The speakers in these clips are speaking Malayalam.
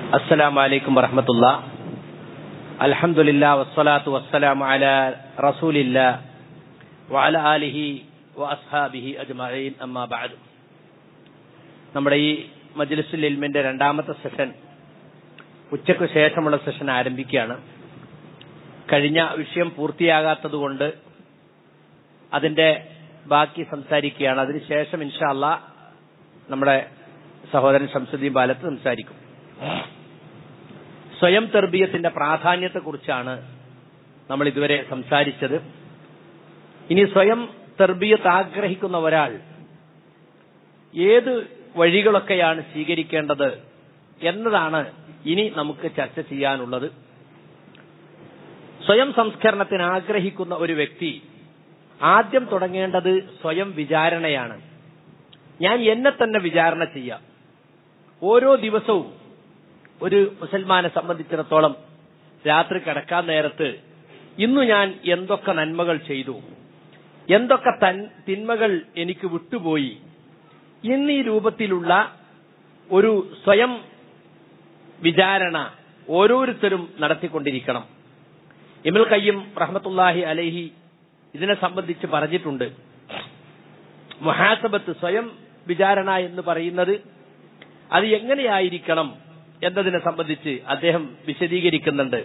السلام عليكم ورحمة الله الحمد لله والصلاة والسلام على رسول الله وعلى آله وأصحابه أجمعين أما بعد നമ്മുടെ ഈ മജ്ലിസുൽ ഇൽമിന്റെ രണ്ടാമത്തെ സെഷൻ ഉച്ചയ്ക്ക് ശേഷമുള്ള സെഷൻ ആരംഭിക്കുകയാണ് കഴിഞ്ഞ വിഷയം പൂർത്തിയാകാത്തതുകൊണ്ട് അതിന്റെ ബാക്കി സംസാരിക്കുകയാണ് അതിനുശേഷം ഇൻഷാല്ല നമ്മുടെ സഹോദരൻ ശംസുദ്ദീൻ ബാലത്ത് സംസാരിക്കും സ്വയം തെർബീയത്തിന്റെ പ്രാധാന്യത്തെക്കുറിച്ചാണ് നമ്മൾ ഇതുവരെ സംസാരിച്ചത് ഇനി സ്വയം തെർബീയത്ത് ആഗ്രഹിക്കുന്ന ഒരാൾ ഏത് വഴികളൊക്കെയാണ് സ്വീകരിക്കേണ്ടത് എന്നതാണ് ഇനി നമുക്ക് ചർച്ച ചെയ്യാനുള്ളത് സ്വയം സംസ്കരണത്തിന് ആഗ്രഹിക്കുന്ന ഒരു വ്യക്തി ആദ്യം തുടങ്ങേണ്ടത് സ്വയം വിചാരണയാണ് ഞാൻ എന്നെ തന്നെ വിചാരണ ചെയ്യാം ഓരോ ദിവസവും ഒരു മുസൽമാനെ സംബന്ധിച്ചിടത്തോളം രാത്രി കിടക്കാൻ നേരത്ത് ഇന്നു ഞാൻ എന്തൊക്കെ നന്മകൾ ചെയ്തു എന്തൊക്കെ തൻ തിന്മകൾ എനിക്ക് വിട്ടുപോയി എന്നീ രൂപത്തിലുള്ള ഒരു സ്വയം വിചാരണ ഓരോരുത്തരും നടത്തിക്കൊണ്ടിരിക്കണം ഇമുൽ കയ്യം റഹ്മത്തുല്ലാഹി അലൈഹി ഇതിനെ സംബന്ധിച്ച് പറഞ്ഞിട്ടുണ്ട് മുഹാസബത്ത് സ്വയം വിചാരണ എന്ന് പറയുന്നത് അത് എങ്ങനെയായിരിക്കണം എന്നതിനെ സംബന്ധിച്ച് അദ്ദേഹം വിശദീകരിക്കുന്നുണ്ട്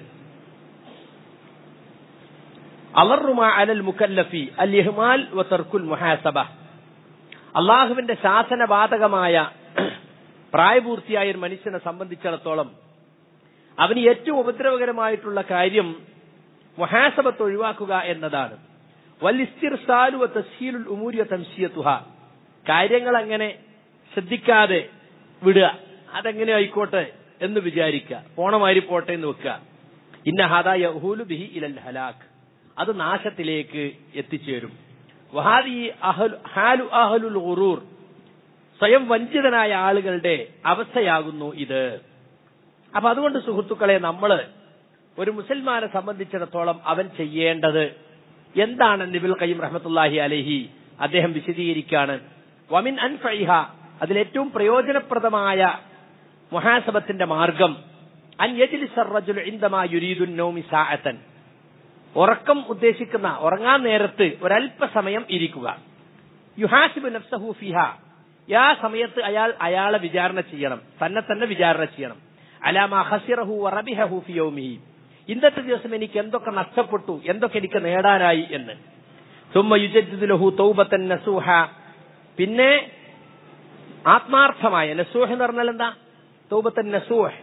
അലറുമ അലൽ മുക്കല്ലഫി അൽ ഇഹ്മാൽ വ തർക്കുൽ മുഹാസബ അള്ളാഹുവിന്റെ ശാസനബാധകമായ പ്രായപൂർത്തിയായ ഒരു മനുഷ്യനെ സംബന്ധിച്ചിടത്തോളം അവന് ഏറ്റവും ഉപദ്രവകരമായിട്ടുള്ള കാര്യം മുഹാസബത്ത് ഒഴിവാക്കുക എന്നതാണ് വല്ലിസ്തിർസാലു തസ്ഹീലുൽ ഉമൂരിയ തംശിയത്തുഹ കാര്യങ്ങൾ അങ്ങനെ ശ്രദ്ധിക്കാതെ വിടുക അതെങ്ങനെ ആയിക്കോട്ടെ എന്ന് വിചാരിക്കുക പോണമാരി പോട്ടെ എന്ന് വെക്കുക ഇന്ന ഹാദാ യഹൂലു ബിഹി ഇലൽ ഹലാക്ക് അത് നാശത്തിലേക്ക് എത്തിച്ചേരും വഹാദി ഹാലു അഹലുൽ ഉറൂർ സ്വയം വഞ്ചിതനായ ആളുകളുടെ അവസ്ഥയാകുന്നു ഇത് അപ്പൊ അതുകൊണ്ട് സുഹൃത്തുക്കളെ നമ്മള് ഒരു മുസൽമാനെ സംബന്ധിച്ചിടത്തോളം അവൻ ചെയ്യേണ്ടത് എന്താണ് നിബിൽ കയ്യം റഹ്മത്തുല്ലാഹി അലഹി അദ്ദേഹം വിശദീകരിക്കാണ് വമിൻ അൻഫൈഹ അതിലേറ്റവും പ്രയോജനപ്രദമായ മുഹാസബത്തിന്റെ മാർഗം അൻ യജ്ലിസർ ഇൻദമാ യുരീദുൻ നൗമി സാഅത്തൻ ഉറക്കം ഉദ്ദേശിക്കുന്ന ഉറങ്ങാൻ നേരത്ത് ഒരല്പസമയം ഇരിക്കുക യുഹാസിബ് നഫ്സഹു ഫിഹ ആ സമയത്ത് അയാൾ അയാളെ വിചാരണ ചെയ്യണം തന്നെ തന്നെ വിചാരണ ചെയ്യണം അലാമ ഹസിറഹു റബിഹു ഫി യൗമിഹി ഇന്നത്തെ ദിവസം എനിക്ക് എന്തൊക്കെ നഷ്ടപ്പെട്ടു എന്തൊക്കെ എനിക്ക് നേടാനായി എന്ന് സുമ്മ യുജദ്ദിദുലഹു തൗബത്തൻ നസൂഹ പിന്നെ ആത്മാർത്ഥമായ നസൂഹ് എന്ന് പറഞ്ഞാൽ എന്താ തൗബത്തൻ നസൂഹ്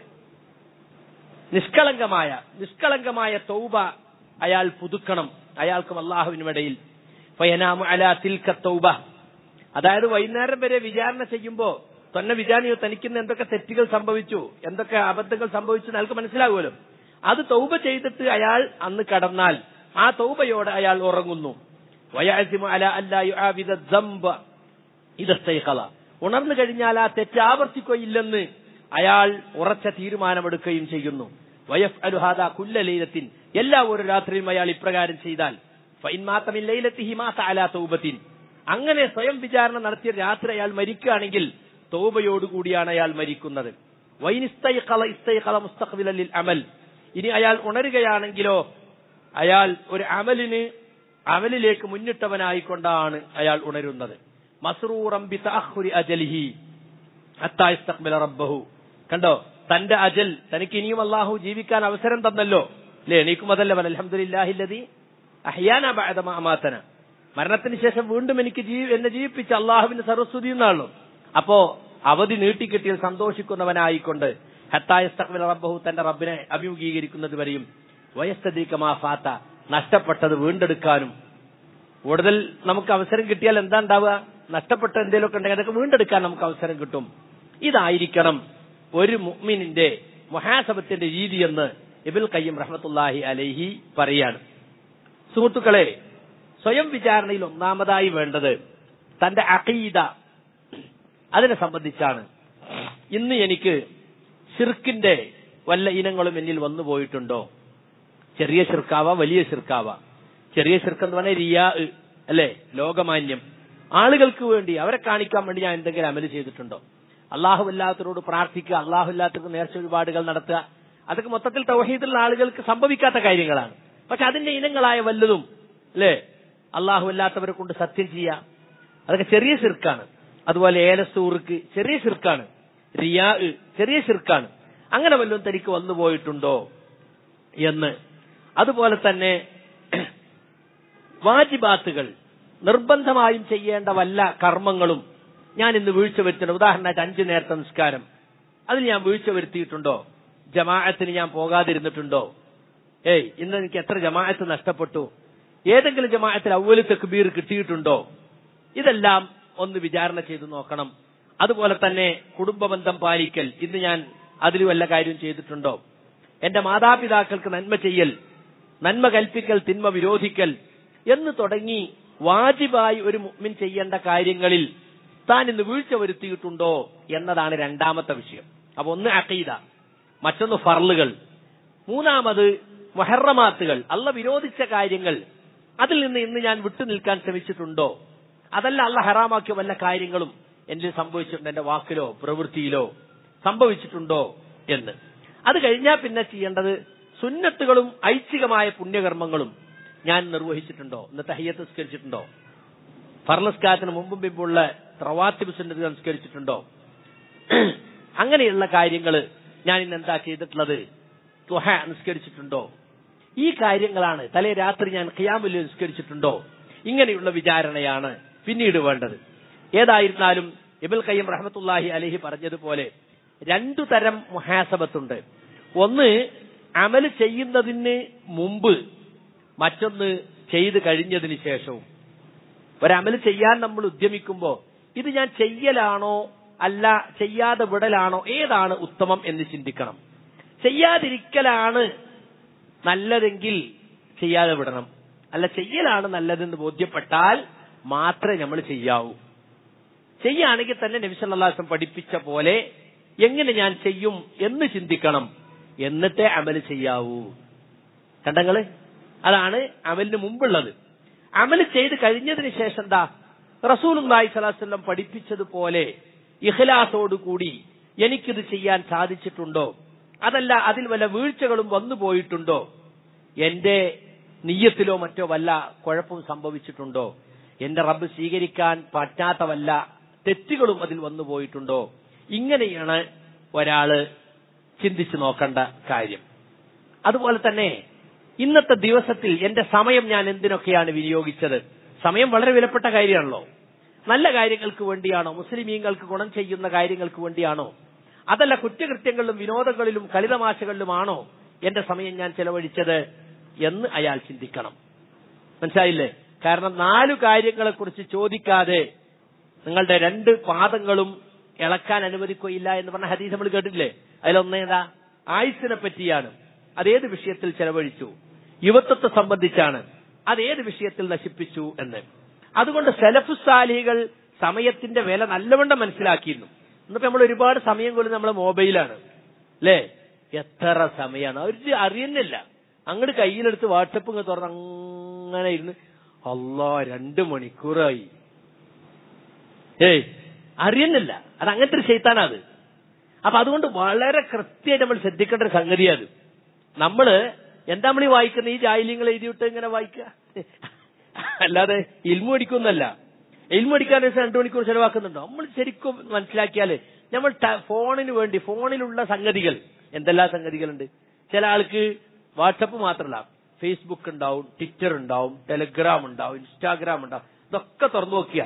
നിഷ്കളങ്കമായ നിഷ്കളങ്കമായ തൗബ അയാൾ പുതുക്കണം അയാൾക്കും അള്ളാഹുവിനുമിടയിൽ ഫയനാമു അല തിൽക്ക തൗബ അതായത് വൈകുന്നേരം വരെ വിചാരണ ചെയ്യുമ്പോ തന്നെ വിചാരണയോ തനിക്കുന്ന എന്തൊക്കെ തെറ്റുകൾ സംഭവിച്ചു എന്തൊക്കെ അബദ്ധങ്ങൾ സംഭവിച്ചു അയാൾക്ക് മനസ്സിലാകുമല്ലോ അത് തൗബ ചെയ്തിട്ട് അയാൾ അന്ന് കടന്നാൽ ആ തൗബയോടെ അയാൾ ഉറങ്ങുന്നു വയാസിമു അല അല്ലായുആവിദ ദംബ ഇതസ്തൈഖല ഉണർന്നു കഴിഞ്ഞാൽ ആ തെറ്റ് ആവർത്തിക്കുകയില്ലെന്ന് അയാൾ ഉറച്ച തീരുമാനമെടുക്കുകയും ചെയ്യുന്നു വയഫ് അലുഹാദ കുല്ല ലൈലത്തിൻ എല്ലാ ഒരു രാത്രിയും അയാൾ ഇപ്രകാരം ചെയ്താൽ ഫൈൻ മാത്തമിൻ ലൈലത്തി ഹിമാസ അല തൗബത്തിൻ അങ്ങനെ സ്വയം വിചാരണ നടത്തിയ രാത്രി അയാൾ മരിക്കുകയാണെങ്കിൽ തൗബയോടുകൂടിയാണ് അയാൾ മരിക്കുന്നത് വൈനിസ്തൈഖല ഇസ്തൈഖല മുസ്തഖ്ബിലിൽ അമൽ ഇനി അയാൾ ഉണരുകയാണെങ്കിലോ അയാൾ ഒരു അമലിന് അമലിലേക്ക് മുന്നിട്ടവനായിക്കൊണ്ടാണ് അയാൾ ഉണരുന്നത് മസ്റൂറം ബി തഅഖുരി അജലിഹി ഹത്താ ഇസ്തഖ്ബല റബ്ബഹു കണ്ടോ തന്റെ അജൽ തനിക്ക് ഇനിയും അള്ളാഹു ജീവിക്കാൻ അവസരം തന്നല്ലോ അല്ലേ എണീക്കും അതല്ല അലഹമുല്ലാഹില്ലതി അഹ്യാന ബഅദമ അമാതന മരണത്തിന് ശേഷം വീണ്ടും എനിക്ക് എന്നെ ജീവിപ്പിച്ച അള്ളാഹുവിന്റെ സർവസ്തുതി എന്നാണല്ലോ അപ്പോ അവധി നീട്ടിക്കിട്ടിയാൽ സന്തോഷിക്കുന്നവനായിക്കൊണ്ട് ഹത്തായസ്തഖ്ബല റബ്ബഹു തന്റെ റബ്ബിനെ അഭിമുഖീകരിക്കുന്നത് വരെയും വയസ്തദീക്കമാ ഫാത്ത നഷ്ടപ്പെട്ടത് വീണ്ടെടുക്കാനും കൂടുതൽ നമുക്ക് അവസരം കിട്ടിയാൽ എന്താ ഉണ്ടാവുക നഷ്ടപ്പെട്ട എന്തെങ്കിലുമൊക്കെ ഉണ്ടെങ്കിൽ അതൊക്കെ വീണ്ടെടുക്കാൻ നമുക്ക് അവസരം കിട്ടും ഇതായിരിക്കണം ഒരു മുഅ്മിനിന്റെ മുഹാസബത്തിന്റെ രീതി എന്ന് ഇബിൽ കയ്യം റഹ്മത്തുല്ലാഹി അലൈഹി പറയാണ് സുഹൃത്തുക്കളെ സ്വയം വിചാരണയിൽ ഒന്നാമതായി വേണ്ടത് തന്റെ അഖീദ അതിനെ സംബന്ധിച്ചാണ് ഇന്ന് എനിക്ക് ഷിർക്കിന്റെ വല്ല ഇനങ്ങളും എന്നിൽ വന്നു പോയിട്ടുണ്ടോ ചെറിയ ഷിർക്കാവ വലിയ ഷിർക്കാവ ചെറിയ ഷിർക്ക് എന്ന് പറഞ്ഞാൽ റിയാ അല്ലെ ലോകമാന്യം ആളുകൾക്ക് വേണ്ടി അവരെ കാണിക്കാൻ വേണ്ടി ഞാൻ എന്തെങ്കിലും അമല് ചെയ്തിട്ടുണ്ടോ അള്ളാഹുവല്ലാത്തവരോട് പ്രാർത്ഥിക്കുക അള്ളാഹുല്ലാത്തവർക്ക് നേർച്ച ഒരുപാടുകൾ നടത്തുക അതൊക്കെ മൊത്തത്തിൽ തൗഹീദുള്ള ആളുകൾക്ക് സംഭവിക്കാത്ത കാര്യങ്ങളാണ് പക്ഷെ അതിന്റെ ഇനങ്ങളായ വല്ലതും അല്ലേ അള്ളാഹുവല്ലാത്തവരെ കൊണ്ട് സത്യം ചെയ്യുക അതൊക്കെ ചെറിയ ശിർക്കാണ് അതുപോലെ ഏലസൂർക്ക് ചെറിയ ശിർക്കാണ് റിയാ ചെറിയ ശിർക്കാണ് അങ്ങനെ വല്ലതും തനിക്ക് വന്നു പോയിട്ടുണ്ടോ എന്ന് അതുപോലെ തന്നെ വാജിബാത്തുകൾ നിർബന്ധമായും ചെയ്യേണ്ട വല്ല കർമ്മങ്ങളും ഞാൻ ഇന്ന് വീഴ്ച വരുത്തണം ഉദാഹരണമായിട്ട് അഞ്ചു നേരത്തെ നിസ്കാരം അതിൽ ഞാൻ വീഴ്ച വരുത്തിയിട്ടുണ്ടോ ജമാഅത്തിന് ഞാൻ പോകാതിരുന്നിട്ടുണ്ടോ ഏയ് ഇന്ന് എനിക്ക് എത്ര ജമാഅത്ത് നഷ്ടപ്പെട്ടു ഏതെങ്കിലും ജമാഅത്തിൽ അവല് തെക്കുബീർ കിട്ടിയിട്ടുണ്ടോ ഇതെല്ലാം ഒന്ന് വിചാരണ ചെയ്തു നോക്കണം അതുപോലെ തന്നെ കുടുംബബന്ധം പാലിക്കൽ ഇന്ന് ഞാൻ അതിൽ വല്ല കാര്യം ചെയ്തിട്ടുണ്ടോ എന്റെ മാതാപിതാക്കൾക്ക് നന്മ ചെയ്യൽ നന്മ കൽപ്പിക്കൽ തിന്മ വിരോധിക്കൽ എന്ന് തുടങ്ങി വാജിബായി ഒരു മുഅ്മിൻ ചെയ്യേണ്ട കാര്യങ്ങളിൽ താൻ ഇന്ന് വീഴ്ച വരുത്തിയിട്ടുണ്ടോ എന്നതാണ് രണ്ടാമത്തെ വിഷയം അപ്പൊ ഒന്ന് അഖീദ മറ്റൊന്ന് ഫർളുകൾ മൂന്നാമത് മൊഹറമാത്തുകൾ അല്ല വിരോധിച്ച കാര്യങ്ങൾ അതിൽ നിന്ന് ഇന്ന് ഞാൻ വിട്ടു നിൽക്കാൻ ശ്രമിച്ചിട്ടുണ്ടോ അതല്ല അല്ല ഹറാമാക്കിയ വല്ല കാര്യങ്ങളും എന്നിൽ സംഭവിച്ചിട്ടുണ്ട് എന്റെ വാക്കിലോ പ്രവൃത്തിയിലോ സംഭവിച്ചിട്ടുണ്ടോ എന്ന് അത് കഴിഞ്ഞാൽ പിന്നെ ചെയ്യേണ്ടത് സുന്നത്തുകളും ഐച്ഛികമായ പുണ്യകർമ്മങ്ങളും ഞാൻ നിർവഹിച്ചിട്ടുണ്ടോ ഇന്ന് തഹയ്യത്ത് സംസ്കരിച്ചിട്ടുണ്ടോ ഫർലസ്കാരത്തിന് മുമ്പും പിമ്പുള്ള പ്രവാത്തിബ് സുന്നത്ത് സംസ്കരിച്ചിട്ടുണ്ടോ അങ്ങനെയുള്ള കാര്യങ്ങൾ ഞാൻ ഇന്ന് എന്താ ചെയ്തിട്ടുള്ളത് തുഹ നിസ്കരിച്ചിട്ടുണ്ടോ ഈ കാര്യങ്ങളാണ് തലേ രാത്രി ഞാൻ ഖിയാമുൽ നിസ്കരിച്ചിട്ടുണ്ടോ ഇങ്ങനെയുള്ള വിചാരണയാണ് പിന്നീട് വേണ്ടത് ഏതായിരുന്നാലും ഇബുൽ കയ്യം റഹമത്തുല്ലാഹി അലഹി പറഞ്ഞതുപോലെ രണ്ടു തരം മുഹാസബത്തുണ്ട് ഒന്ന് അമൽ ചെയ്യുന്നതിന് മുമ്പ് മറ്റൊന്ന് ചെയ്ത് കഴിഞ്ഞതിന് ശേഷവും ഒരമൽ ചെയ്യാൻ നമ്മൾ ഉദ്യമിക്കുമ്പോ ഇത് ഞാൻ ചെയ്യലാണോ അല്ല ചെയ്യാതെ വിടലാണോ ഏതാണ് ഉത്തമം എന്ന് ചിന്തിക്കണം ചെയ്യാതിരിക്കലാണ് നല്ലതെങ്കിൽ ചെയ്യാതെ വിടണം അല്ല ചെയ്യലാണ് നല്ലതെന്ന് ബോധ്യപ്പെട്ടാൽ മാത്രമേ നമ്മൾ ചെയ്യാവൂ ചെയ്യുകയാണെങ്കിൽ തന്നെ നബിസല്ലാസം പഠിപ്പിച്ച പോലെ എങ്ങനെ ഞാൻ ചെയ്യും എന്ന് ചിന്തിക്കണം എന്നിട്ടേ അമല് ചെയ്യാവൂ കണ്ടങ്ങള് അതാണ് അമലിന് മുമ്പുള്ളത് അമല് ചെയ്ത് കഴിഞ്ഞതിന് ശേഷം എന്താ റസൂൽ സ്വലാസ്ലം പഠിപ്പിച്ചതുപോലെ ഇഖ്ലാസോടുകൂടി എനിക്കിത് ചെയ്യാൻ സാധിച്ചിട്ടുണ്ടോ അതല്ല അതിൽ വല്ല വീഴ്ചകളും വന്നു പോയിട്ടുണ്ടോ എന്റെ നീയത്തിലോ മറ്റോ വല്ല കുഴപ്പവും സംഭവിച്ചിട്ടുണ്ടോ എന്റെ റബ്ബ് സ്വീകരിക്കാൻ പറ്റാത്ത വല്ല തെറ്റുകളും അതിൽ വന്നു പോയിട്ടുണ്ടോ ഇങ്ങനെയാണ് ഒരാള് ചിന്തിച്ചു നോക്കേണ്ട കാര്യം അതുപോലെ തന്നെ ഇന്നത്തെ ദിവസത്തിൽ എന്റെ സമയം ഞാൻ എന്തിനൊക്കെയാണ് വിനിയോഗിച്ചത് സമയം വളരെ വിലപ്പെട്ട കാര്യമാണല്ലോ നല്ല കാര്യങ്ങൾക്ക് വേണ്ടിയാണോ മുസ്ലിമീങ്ങൾക്ക് ഗുണം ചെയ്യുന്ന കാര്യങ്ങൾക്ക് വേണ്ടിയാണോ അതല്ല കുറ്റകൃത്യങ്ങളിലും വിനോദങ്ങളിലും കളിതമാശകളിലുമാണോ എന്റെ സമയം ഞാൻ ചെലവഴിച്ചത് എന്ന് അയാൾ ചിന്തിക്കണം മനസ്സിലായില്ലേ കാരണം നാലു കാര്യങ്ങളെ കുറിച്ച് ചോദിക്കാതെ നിങ്ങളുടെ രണ്ട് പാദങ്ങളും ഇളക്കാൻ അനുവദിക്കുകയില്ല എന്ന് പറഞ്ഞ ഹദീസ് നമ്മൾ കേട്ടില്ലേ അതിലൊന്നേതാ ആയുസിനെ പറ്റിയാണ് അതേത് വിഷയത്തിൽ ചെലവഴിച്ചു യുവത്വത്തെ സംബന്ധിച്ചാണ് അതേത് വിഷയത്തിൽ നശിപ്പിച്ചു എന്ന് അതുകൊണ്ട് സെലഫുസാലികൾ സമയത്തിന്റെ വില നല്ലവണ്ണം മനസ്സിലാക്കിയിരുന്നു ഇന്നിപ്പോ നമ്മൾ ഒരുപാട് സമയം കൊല്ലും നമ്മളെ മൊബൈലാണ് അല്ലേ എത്ര സമയമാണ് അവർ അറിയുന്നില്ല അങ്ങോട്ട് കയ്യിലെടുത്ത് വാട്സപ്പ് ഇങ്ങ് തുറന്ന് അങ്ങനെ ഇരുന്ന് അല്ലാ രണ്ട് മണിക്കൂറായി ഏയ് അറിയുന്നില്ല അത് അങ്ങനത്തെ ഒരു ചെയ്ത്താനാ അത് അപ്പൊ അതുകൊണ്ട് വളരെ കൃത്യമായിട്ട് നമ്മൾ ശ്രദ്ധിക്കേണ്ട ഒരു സംഗതിയാണ് അത് നമ്മള് എന്താ നമ്മൾ ഈ വായിക്കുന്നത് ഈ ജാഹില്യങ്ങൾ എഴുതിയിട്ട് ഇങ്ങനെ വായിക്കുക അല്ലാതെ ഇൽമു അടിക്കൊന്നല്ല ഇൽമു അടിക്കാൻ രണ്ടു മണിക്കൂർ ചെലവാക്കുന്നുണ്ടോ നമ്മൾ ശരിക്കും മനസ്സിലാക്കിയാല് നമ്മൾ ഫോണിന് വേണ്ടി ഫോണിലുള്ള സംഗതികൾ എന്തെല്ലാം സംഗതികളുണ്ട് ചില ആൾക്ക് വാട്സപ്പ് മാത്രമല്ല ഫേസ്ബുക്ക് ഉണ്ടാവും ട്വിറ്റർ ഉണ്ടാവും ടെലിഗ്രാം ഉണ്ടാവും ഇൻസ്റ്റാഗ്രാം ഉണ്ടാവും ഇതൊക്കെ തുറന്നു നോക്കിയ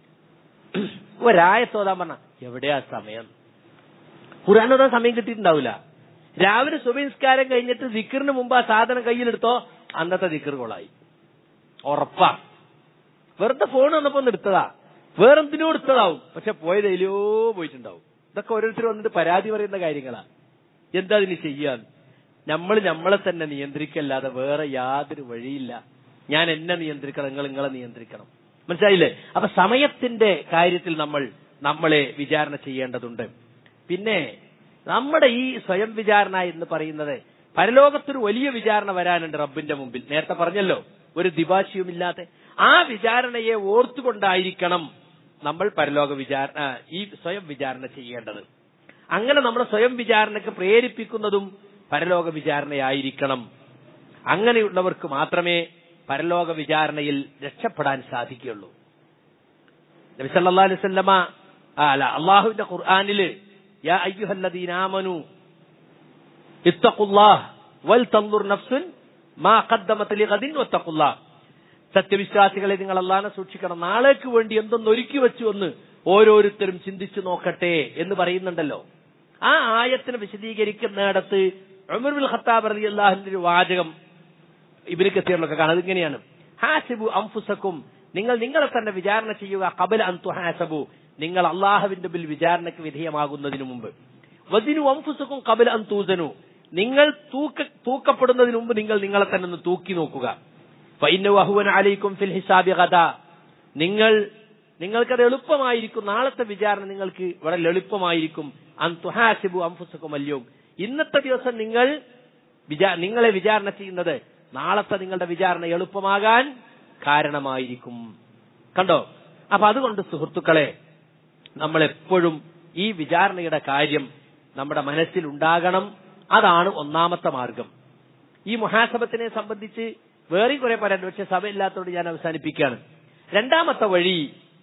ഒരായത്തോതാൻ പറഞ്ഞ എവിടെയാ സമയം ഖുറാനോതാൻ സമയം കിട്ടിയിട്ടുണ്ടാവില്ല രാവിലെ സുബഹിസ്കാരം കഴിഞ്ഞിട്ട് ദിക്കറിന് മുമ്പ് ആ സാധനം കയ്യിലെടുത്തോ അന്നത്തെ ദിക്കർ കൊളായി ഉറപ്പാ വെറുതെ ഫോൺ വന്നപ്പോ ഒന്ന് എടുത്തതാ വേറെന്തിനോ എടുത്തതാവും പക്ഷെ പോയത് എതിലോ പോയിട്ടുണ്ടാവും ഇതൊക്കെ ഓരോരുത്തർ വന്നിട്ട് പരാതി പറയുന്ന കാര്യങ്ങളാ എന്താ അതിന് ചെയ്യാൻ നമ്മൾ നമ്മളെ തന്നെ നിയന്ത്രിക്കല്ലാതെ വേറെ യാതൊരു വഴിയില്ല ഞാൻ എന്നെ നിയന്ത്രിക്കണം നിങ്ങൾ നിങ്ങളെ നിയന്ത്രിക്കണം മനസ്സിലായില്ലേ അപ്പൊ സമയത്തിന്റെ കാര്യത്തിൽ നമ്മൾ നമ്മളെ വിചാരണ ചെയ്യേണ്ടതുണ്ട് പിന്നെ നമ്മുടെ ഈ സ്വയം വിചാരണ എന്ന് പറയുന്നത് പരലോകത്തൊരു വലിയ വിചാരണ വരാനുണ്ട് റബ്ബിന്റെ മുമ്പിൽ നേരത്തെ പറഞ്ഞല്ലോ ഒരു ദിവാശിയുമില്ലാതെ ആ വിചാരണയെ ഓർത്തുകൊണ്ടായിരിക്കണം നമ്മൾ പരലോക വിചാരണ ഈ സ്വയം വിചാരണ ചെയ്യേണ്ടത് അങ്ങനെ നമ്മൾ സ്വയം വിചാരണയ്ക്ക് പ്രേരിപ്പിക്കുന്നതും പരലോക വിചാരണയായിരിക്കണം അങ്ങനെയുള്ളവർക്ക് മാത്രമേ പരലോക വിചാരണയിൽ രക്ഷപ്പെടാൻ സാധിക്കുകയുള്ളൂ നബി സല്ലല്ലാഹു അലൈഹി വസല്ലമ ആ, അല്ല അള്ളാഹുവിന്റെ ഖുർആനില് യാ അയ്യുഹല്ലദീന ആമനു ഇത്തഖുല്ലാഹ് വൽ തൻദുർ നഫ്സുൻ മാ ഖദ്ദമത് ലിഗദിൻ വത്തഖുല്ലാഹ് സത്യവിശ്വാസികളെ നിങ്ങൾ അള്ളാഹിനെ സൂക്ഷിക്കണം നാളേക്ക് വേണ്ടി എന്തൊന്ന് ഒരുക്കി വെച്ചു എന്ന് ഓരോരുത്തരും ചിന്തിച്ചു നോക്കട്ടെ എന്ന് പറയുന്നുണ്ടല്ലോ ആ ആയത്തിനെ വിശദീകരിക്കുന്നിടത്ത് ഉമർ ബിൻ ഖത്താബ് റളിയല്ലാഹുവിന്റെ ഒരു വാചകം ഇവര് കത്തിയറിലൊക്കെ കാണാം അതിങ്ങനെയാണ് ഹാസിബു അംഫുസക്കും നിങ്ങൾ നിങ്ങളെ തന്നെ വിചാരണ ചെയ്യുക കബൽ അന്തു ഹാസബു നിങ്ങൾ അള്ളാഹുവിന്റെ ബിൽ വിചാരണയ്ക്ക് വിധേയമാകുന്നതിന് മുമ്പ് വദിനു അംഫുസക്കും കബൽ അന്തൂസനു നിങ്ങൾ തൂക്ക തൂക്കപ്പെടുന്നതിന് മുമ്പ് നിങ്ങൾ നിങ്ങളെ തന്നെ ഒന്ന് തൂക്കി നോക്കുക ഫൈനു അഹുവൻ അലൈക്കും ഫിൽ ഹിസാബി കഥ നിങ്ങൾ നിങ്ങൾക്കത് എളുപ്പമായിരിക്കും നാളത്തെ വിചാരണ നിങ്ങൾക്ക് വളരെ എളുപ്പമായിരിക്കും അന്തുഹാസിബു അംഫുസക്കും അല്ലയോ ഇന്നത്തെ ദിവസം നിങ്ങൾ വിചാ നിങ്ങളെ വിചാരണ ചെയ്യുന്നത് നാളത്തെ നിങ്ങളുടെ വിചാരണ എളുപ്പമാകാൻ കാരണമായിരിക്കും കണ്ടോ അപ്പൊ അതുകൊണ്ട് സുഹൃത്തുക്കളെ നമ്മൾ എപ്പോഴും ഈ വിചാരണയുടെ കാര്യം നമ്മുടെ മനസ്സിൽ ഉണ്ടാകണം അതാണ് ഒന്നാമത്തെ മാർഗം ഈ മുഹാസബത്തിനെ സംബന്ധിച്ച് വേറെ കുറെ പറയാൻ പക്ഷെ സഭയില്ലാത്തതുകൊണ്ട് ഞാൻ അവസാനിപ്പിക്കുകയാണ് രണ്ടാമത്തെ വഴി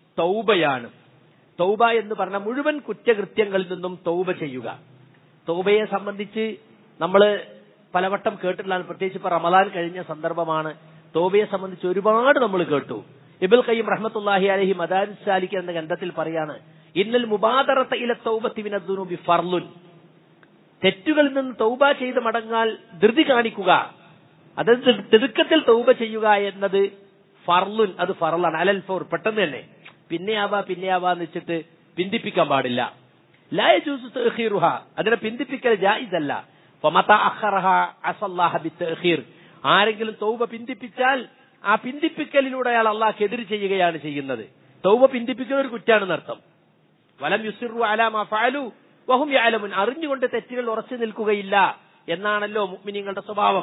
തൗബയാണ് തൗബ എന്ന് പറഞ്ഞ മുഴുവൻ കുറ്റകൃത്യങ്ങളിൽ നിന്നും തൗബ ചെയ്യുക തൗബയെ സംബന്ധിച്ച് നമ്മൾ പലവട്ടം കേട്ടിട്ടുള്ളതാണ് പ്രത്യേകിച്ച് ഇപ്പൊ റമദാൻ കഴിഞ്ഞ സന്ദർഭമാണ് തൗബയെ സംബന്ധിച്ച് ഒരുപാട് നമ്മൾ കേട്ടു ഇബുൽ കയ്യം റഹ്മത്തുല്ലാഹി അലഹി മദാരിസ് സാലിക്ക് എന്ന ഗ്രന്ഥത്തിൽ പറയാണ് ഇന്നൽ മുബാദറത്ത ഇല തൗബത്തി മിനദ്ദുനൂബി ഫർലുൻ തെറ്റുകളിൽ നിന്ന് തൗബ ചെയ്ത് മടങ്ങാൽ ധൃതി കാണിക്കുക അതായത് തിടുക്കത്തിൽ തൗബ ചെയ്യുക എന്നത് ഫർലുൻ അത് ഫറലാണ് അലൽ ഫോർ പെട്ടെന്ന് തന്നെ പിന്നെയാവാ പിന്നെയാവാ എന്ന് വെച്ചിട്ട് പിന്തിപ്പിക്കാൻ പാടില്ല ലാ യജൂസു തഅഖീറുഹ അതിനെ പിന്തിപ്പിക്കൽ ജായിസല്ല ഫമത അഖറഹ അസല്ലാഹ ബിത്തഅഖീർ ആരെങ്കിലും തൗബ പിന്തിപ്പിച്ചാൽ ആ പിന്തിപ്പിക്കലിലൂടെ അയാൾ അള്ളാഹ്ക്ക് എതിര് ചെയ്യുകയാണ് ചെയ്യുന്നത് തൗബ പിന്തിപ്പിക്കുന്ന ഒരു കുറ്റാണെന്ന് അർത്ഥം വലം യുസിറു അലാമ ഫഅലു വഹും യഅലമുൻ അറിഞ്ഞുകൊണ്ട് തെറ്റുകൾ ഉറച്ചു നിൽക്കുകയില്ല എന്നാണല്ലോ മുഅ്മിനീങ്ങളുടെ സ്വഭാവം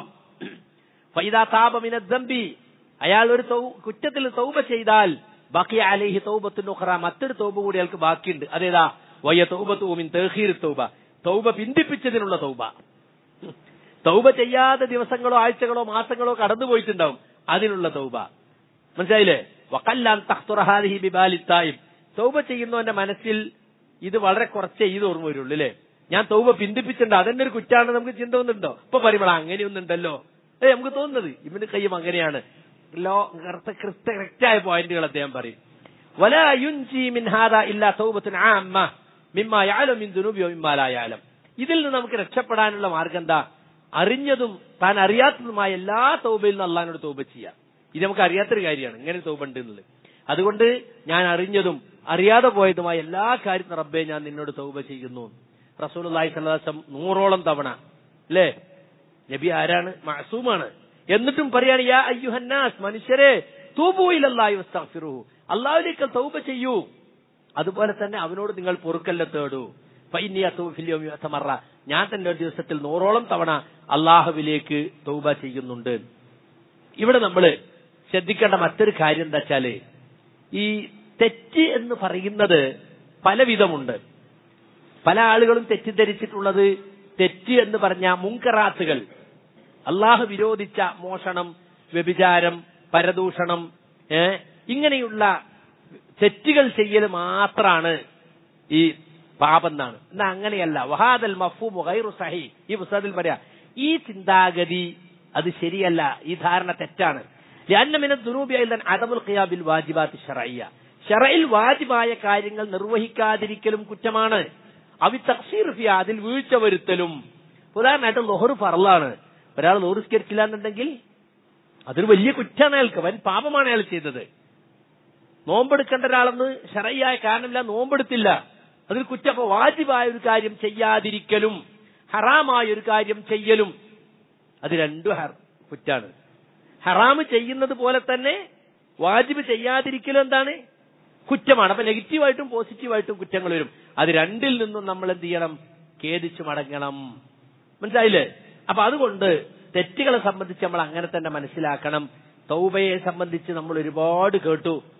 ഫൈദാ താബ മിന ദംബി അയാൾ ഒരു തൗ- കുറ്റത്തിൽ തൗബ ചെയ്താൽ ബാക്കി അലൈഹി തൗബത്തുൻ ഉഖറ മറ്റൊരു തൗബ കൂടി അയാൾക്ക് ബാക്കിയുണ്ട് അതേതാ വയ്യ തൗബത്തു മിൻ തഖീർ തൗബ തൗബ പിന്തിപ്പിച്ചതിനുള്ള തൗബ തൗബ ചെയ്യാതെ ദിവസങ്ങളോ ആഴ്ചകളോ മാസങ്ങളോ കടന്നുപോയിട്ടുണ്ടാവും അതിനുള്ള തൗബ മനസ്സിലായില്ലേ വക്കല്ലാൻ തഖ്തുറഹാദിഹി ബിബാലിത്തായും തൗബ ചെയ്യുന്നവന്റെ മനസ്സിൽ ഇത് വളരെ കുറച്ചേ ഇത് ഓർമ്മ വരുള്ളൂ അല്ലേ ഞാൻ തൗബ പിന്തിപ്പിച്ചിട്ടുണ്ട് അതെന്നെ ഒരു കുറ്റാണ് നമുക്ക് ചിന്ത വന്നിട്ടുണ്ടോ ഇപ്പൊ പറയുമ്പോൾ അങ്ങനെയൊന്നുണ്ടല്ലോ ഏ നമുക്ക് തോന്നുന്നത് ഇവന് കയ്യും അങ്ങനെയാണ് ലോ കറക്റ്റായ പോയിന്റുകൾ അദ്ദേഹം പറയും വല യുൻജി മിൻ ഹാദാ ഇല്ലാ തൗബത്തുൻ ആമ്മ മിമ്മാ യഅലം മിൻ ദുനൂബി വമിമ്മാ ലാ യഅലം ഇതിൽ നിന്ന് നമുക്ക് രക്ഷപ്പെടാനുള്ള മാർഗം എന്താ അറിഞ്ഞതും താൻ അറിയാത്തതുമായ എല്ലാ തൗബയിൽ നിന്ന് അള്ളഹാനോട് തൗബ ചെയ്യാം ഇത് നമുക്ക് അറിയാത്തൊരു കാര്യമാണ് ഇങ്ങനെ തൗബ ഉണ്ട് എന്നുള്ളത് അതുകൊണ്ട് ഞാൻ അറിഞ്ഞതും അറിയാതെ പോയതുമായ എല്ലാ കാര്യത്തിനും റബ്ബെ ഞാൻ നിന്നോട് തൗബ ചെയ്യുന്നു റസൂലുള്ളാഹി സ്വല്ലല്ലാഹു അലൈഹി വസല്ലം നൂറോളം തവണ അല്ലേ നബി ആരാണ് മഅസൂമാണ് എന്നിട്ടും പറയാണ് യാ അയ്യുഹന്നാസ് മനുഷ്യരെ തൂബു ഇലല്ലാഹി വസ്തഗ്ഫിറുഹു അള്ളാഹുലേക്ക് തൗബ ചെയ്യൂ അതുപോലെ തന്നെ അവനോട് നിങ്ങൾ പൊറുക്കല്ല തേടൂ ഫൈനി അത്തൂ ഫിൽ യൗമി വതമറ ഞാൻ തന്നെ ഒരു ദിവസത്തിൽ നൂറോളം തവണ അള്ളാഹുവിലേക്ക് തൗബ ചെയ്യുന്നുണ്ട് ഇവിടെ നമ്മൾ ശ്രദ്ധിക്കേണ്ട മറ്റൊരു കാര്യം എന്താ വെച്ചാല് ഈ തെറ്റ് എന്ന് പറയുന്നത് പലവിധമുണ്ട് പല ആളുകളും തെറ്റിദ്ധരിച്ചിട്ടുള്ളത് തെറ്റ് എന്ന് പറഞ്ഞ മുങ്കറാത്തുകൾ അള്ളാഹു വിരോധിച്ച മോഷണം വ്യഭിചാരം പരദൂഷണം ഏ ഇങ്ങനെയുള്ള തെറ്റുകൾ ചെയ്യൽ മാത്രാണ് ഈ പാപം എന്നാണ് എന്നാ അങ്ങനെയല്ല വഹാദൽ മഫൂമു ഗൈറു സഹി ഈ പുസ്തകത്തിൽ പറയാ ഈ ചിന്താഗതി അത് ശരിയല്ല ഈ ധാരണ തെറ്റാണ് ലഅന്നമിന ദുനൂബി അയ്ലൻ അദമുൽ ഖിയാബിൽ വാജിബാത്തി ഷറയ്യ ഷറയിൽ വാജിബായ കാര്യങ്ങൾ നിർവഹിക്കാതിരിക്കലും കുറ്റമാണ് അവി തക്സീർ ഫിയ അതിൽ വീഴ്ച വരുത്തലും ഉദാഹരണമായിട്ട് ലൊഹർ ഫറലാണ് ഒരാൾ ലോറിസ്കരിച്ചില്ല എന്നുണ്ടെങ്കിൽ അതൊരു വലിയ കുറ്റാണ് അയാൾക്ക് വൻ പാപമാണ് അയാൾ ചെയ്തത് നോമ്പെടുക്കേണ്ട ഒരാളെന്ന് ഷറയ്യായ കാരണമില്ല നോമ്പെടുത്തില്ല അതിൽ കുറ്റം അപ്പൊ വാജിബായ ഒരു കാര്യം ചെയ്യാതിരിക്കലും ഹറാമായ ഒരു കാര്യം ചെയ്യലും അത് രണ്ടും ഹർ- കുറ്റാണ് ഹറാമ് ചെയ്യുന്നത് പോലെ തന്നെ വാജിബ് ചെയ്യാതിരിക്കലും എന്താണ് കുറ്റമാണ് അപ്പൊ നെഗറ്റീവായിട്ടും പോസിറ്റീവായിട്ടും കുറ്റങ്ങൾ വരും അത് രണ്ടിൽ നിന്നും നമ്മൾ എന്ത് ചെയ്യണം ഖേദിച്ചു മടങ്ങണം മനസ്സിലായില്ലേ അപ്പൊ അതുകൊണ്ട് തെറ്റുകളെ സംബന്ധിച്ച് നമ്മൾ അങ്ങനെ തന്നെ മനസ്സിലാക്കണം തൗബയെ സംബന്ധിച്ച് നമ്മൾ ഒരുപാട് കേട്ടു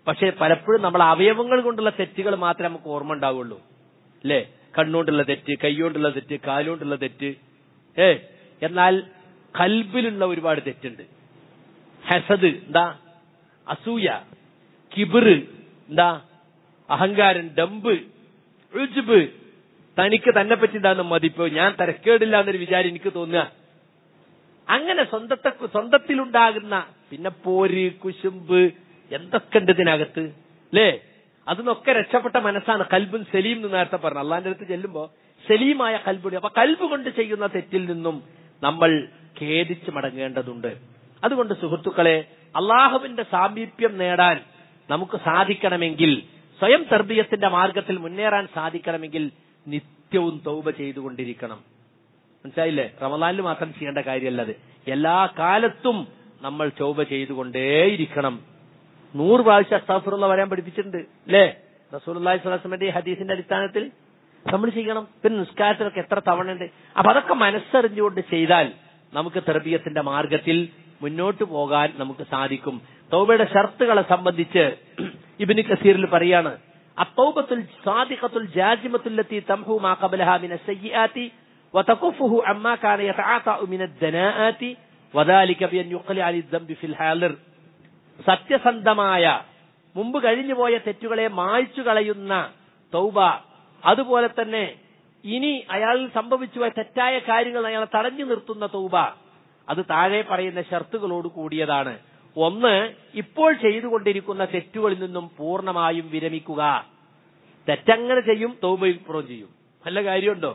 പക്ഷെ പലപ്പോഴും നമ്മൾ അവയവങ്ങൾ കൊണ്ടുള്ള തെറ്റുകൾ മാത്രമേ നമുക്ക് ഓർമ്മ ഉണ്ടാവുള്ളൂ അല്ലേ കണ്ണുകൊണ്ടുള്ള തെറ്റ് കൈകൊണ്ടുള്ള തെറ്റ് കാലുകൊണ്ടുള്ള തെറ്റ് ഏ എന്നാൽ കൽബിലുള്ള ഒരുപാട് തെറ്റുണ്ട് ഹസദ് എന്താ അസൂയ കിബിറ് എന്താ അഹങ്കാരം ഡമ്പ് രുജുബ് തനിക്ക് തന്നെ പറ്റി ഉണ്ടാകുന്ന മതിപ്പോ ഞാൻ തരക്കേടില്ല എന്നൊരു വിചാരം എനിക്ക് തോന്നുക അങ്ങനെ സ്വന്തത്തെ സ്വന്തത്തിലുണ്ടാകുന്ന പിന്നെ പോര് കുശുമ്പ് എന്തൊക്കെ ഉണ്ട് ഇതിനകത്ത് അല്ലേ അതിനൊക്കെ രക്ഷപ്പെട്ട മനസ്സാണ് കൽബുൻ സലീം എന്ന് നേരത്തെ പറഞ്ഞു അള്ളാന്റെ അടുത്ത് ചെല്ലുമ്പോ സലീമായ കൽബുണ്ട് അപ്പൊ കൽബ് കൊണ്ട് ചെയ്യുന്ന തെറ്റിൽ നിന്നും നമ്മൾ ഖേദിച്ച് മടങ്ങേണ്ടതുണ്ട് അതുകൊണ്ട് സുഹൃത്തുക്കളെ അള്ളാഹുവിന്റെ സാമീപ്യം നേടാൻ നമുക്ക് സാധിക്കണമെങ്കിൽ സ്വയം തർബീയത്തിന്റെ മാർഗത്തിൽ മുന്നേറാൻ സാധിക്കണമെങ്കിൽ നിത്യവും തൗബ ചെയ്തുകൊണ്ടിരിക്കണം മനസ്സിലായില്ലേ റമദാനിൽ മാത്രം ചെയ്യേണ്ട കാര്യമല്ലത് എല്ലാ കാലത്തും നമ്മൾ ചൗബ ചെയ്തുകൊണ്ടേയിരിക്കണം നൂറ് പ്രാവശ്യം അസ്താഫുറുള്ള വരാൻ പഠിപ്പിച്ചിട്ടുണ്ട് അല്ലേ റസൂലി സ്വലാസ്മന്റെ ഹദീസിന്റെ അടിസ്ഥാനത്തിൽ നമ്മൾ ചെയ്യണം പിന്നെ നിസ്കാരത്തിലൊക്കെ എത്ര തവണ ഉണ്ട് അപ്പൊ അതൊക്കെ മനസ്സറിഞ്ഞുകൊണ്ട് ചെയ്താൽ നമുക്ക് തെർബീയത്തിന്റെ മാർഗത്തിൽ മുന്നോട്ട് പോകാൻ നമുക്ക് സാധിക്കും തൗബയുടെ ഷർത്തുകളെ സംബന്ധിച്ച് ഇബിന് കസീറിൽ പറയാണ് അത്തൗബത്തുൽ സാദിഖത്തുൽ ജാജിമത്തുല്ലത്തി തംഹു മാ ഖബലഹ മിന സയ്യിആതി وتكفه عما كان يتعاطى من الدناءات وذلك بأن يقلع للذنب في الحاضر സത്യസന്ധമായ മുമ്പ് കഴിഞ്ഞുപോയ തെറ്റുകളെ മായ്ച്ചു കളയുന്ന തൗബ അതുപോലെ തന്നെ ഇനി അയാൾ സംഭവിച്ചു പോയ തെറ്റായ കാര്യങ്ങൾ അയാളെ തടഞ്ഞു നിർത്തുന്ന തൗബ അത് താഴെ പറയുന്ന ഷർത്തുകളോട് കൂടിയതാണ് ഒന്ന് ഇപ്പോൾ ചെയ്തുകൊണ്ടിരിക്കുന്ന തെറ്റുകളിൽ നിന്നും പൂർണ്ണമായും വിരമിക്കുക തെറ്റങ്ങനെ ചെയ്യും തൗബ ഇപ്പുറം ചെയ്യും നല്ല കാര്യമുണ്ടോ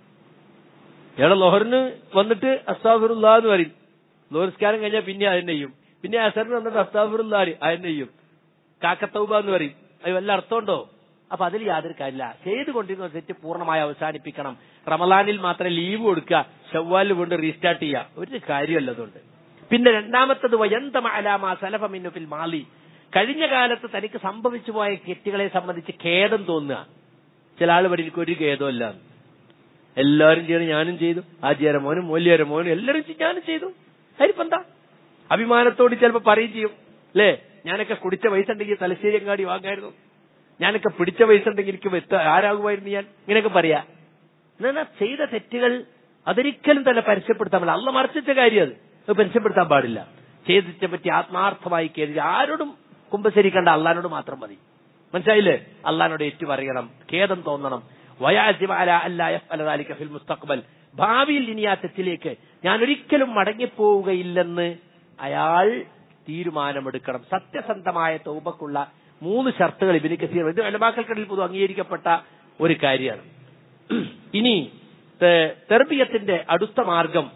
ഇയാളെ ലോഹറിന് വന്നിട്ട് അസ്താഫിറുല്ലാ എന്ന് പറയും ലോഹർസ്കാരം കഴിഞ്ഞാൽ പിന്നെ അതിനെ ചെയ്യും പിന്നെ അസറിന് വന്നിട്ട് അസ്താഫിറുല്ലാ അതിനെ ചെയ്യും കാക്കത്തൗബ എന്ന് പറയും അത് വല്ല അർത്ഥമുണ്ടോ അപ്പൊ അതിൽ യാതൊരു കാര്യമില്ല ചെയ്തുകൊണ്ടിരുന്ന തെറ്റ് പൂർണ്ണമായി അവസാനിപ്പിക്കണം റമലാനിൽ മാത്രം ലീവ് കൊടുക്കുക ഷവ്വാലിൽ കൊണ്ട് റീസ്റ്റാർട്ട് ചെയ്യുക ഒരു കാര്യമല്ല അതുകൊണ്ട് പിന്നെ രണ്ടാമത്തത് വയന്തമ അലാമ സലഫമിന്നുഫിൽ മാലി കഴിഞ്ഞ കാലത്ത് തനിക്ക് സംഭവിച്ചു പോയ തെറ്റുകളെ സംബന്ധിച്ച് ഖേദം തോന്നുക ചില ആൾ പറയും എനിക്ക് ഒരു ഖേദമല്ല എല്ലാവരും ചെയ്യണം ഞാനും ചെയ്തു ആചാര മോനും മൂല്യാര മോനും എല്ലാവരും ചെയ്യും, ഞാനും ചെയ്തു അതിനിപ്പോ എന്താ അഭിമാനത്തോട് ചിലപ്പോ പറയും ചെയ്യും അല്ലേ ഞാനൊക്കെ കുടിച്ച പൈസ ഉണ്ടെങ്കിൽ തലശ്ശേരി അങ്ങാടി വാങ്ങായിരുന്നു ഞാനൊക്കെ പിടിച്ച പൈസ ഉണ്ടെങ്കിൽ എനിക്ക് വെത്ത ആരാകുമായിരുന്നു ഞാൻ ഇങ്ങനെയൊക്കെ പറയാ എന്നാൽ ചെയ്ത തെറ്റുകൾ അതൊരിക്കലും തന്നെ പരസ്യപ്പെടുത്താൻ പാടില്ല അള്ള മറച്ചിച്ച കാര്യം അത് അത് പരസ്യപ്പെടുത്താൻ പാടില്ല ചെയ്തിനെ പറ്റി ആത്മാർത്ഥമായി കരുതി ആരോടും കുമ്പസരിക്കേണ്ട അള്ളഹാനോട് മാത്രം മതി മനസ്സിലായില്ലേ അള്ളഹാനോട് ഏറ്റു പറയണം ഖേദം തോന്നണം വയാജിമാല അല്ലാലിക്ക ഫിൽ മുസ്തഖ്ബൽ ഭാവിയിൽ ഇനി ആ തെറ്റിലേക്ക് ഞാൻ ഒരിക്കലും മടങ്ങിപ്പോവുകയില്ലെന്ന് അയാൾ തീരുമാനമെടുക്കണം സത്യസന്ധമായ തൗബക്കുള്ള മൂന്ന് ഷർത്തുകൾ ഇബിന് കസീർ ഇത് അലമാക്കൽക്കടയിൽ പൊതു അംഗീകരിക്കപ്പെട്ട ഒരു കാര്യമാണ് ഇനി തെർബിയത്തിന്റെ അടുത്ത മാർഗം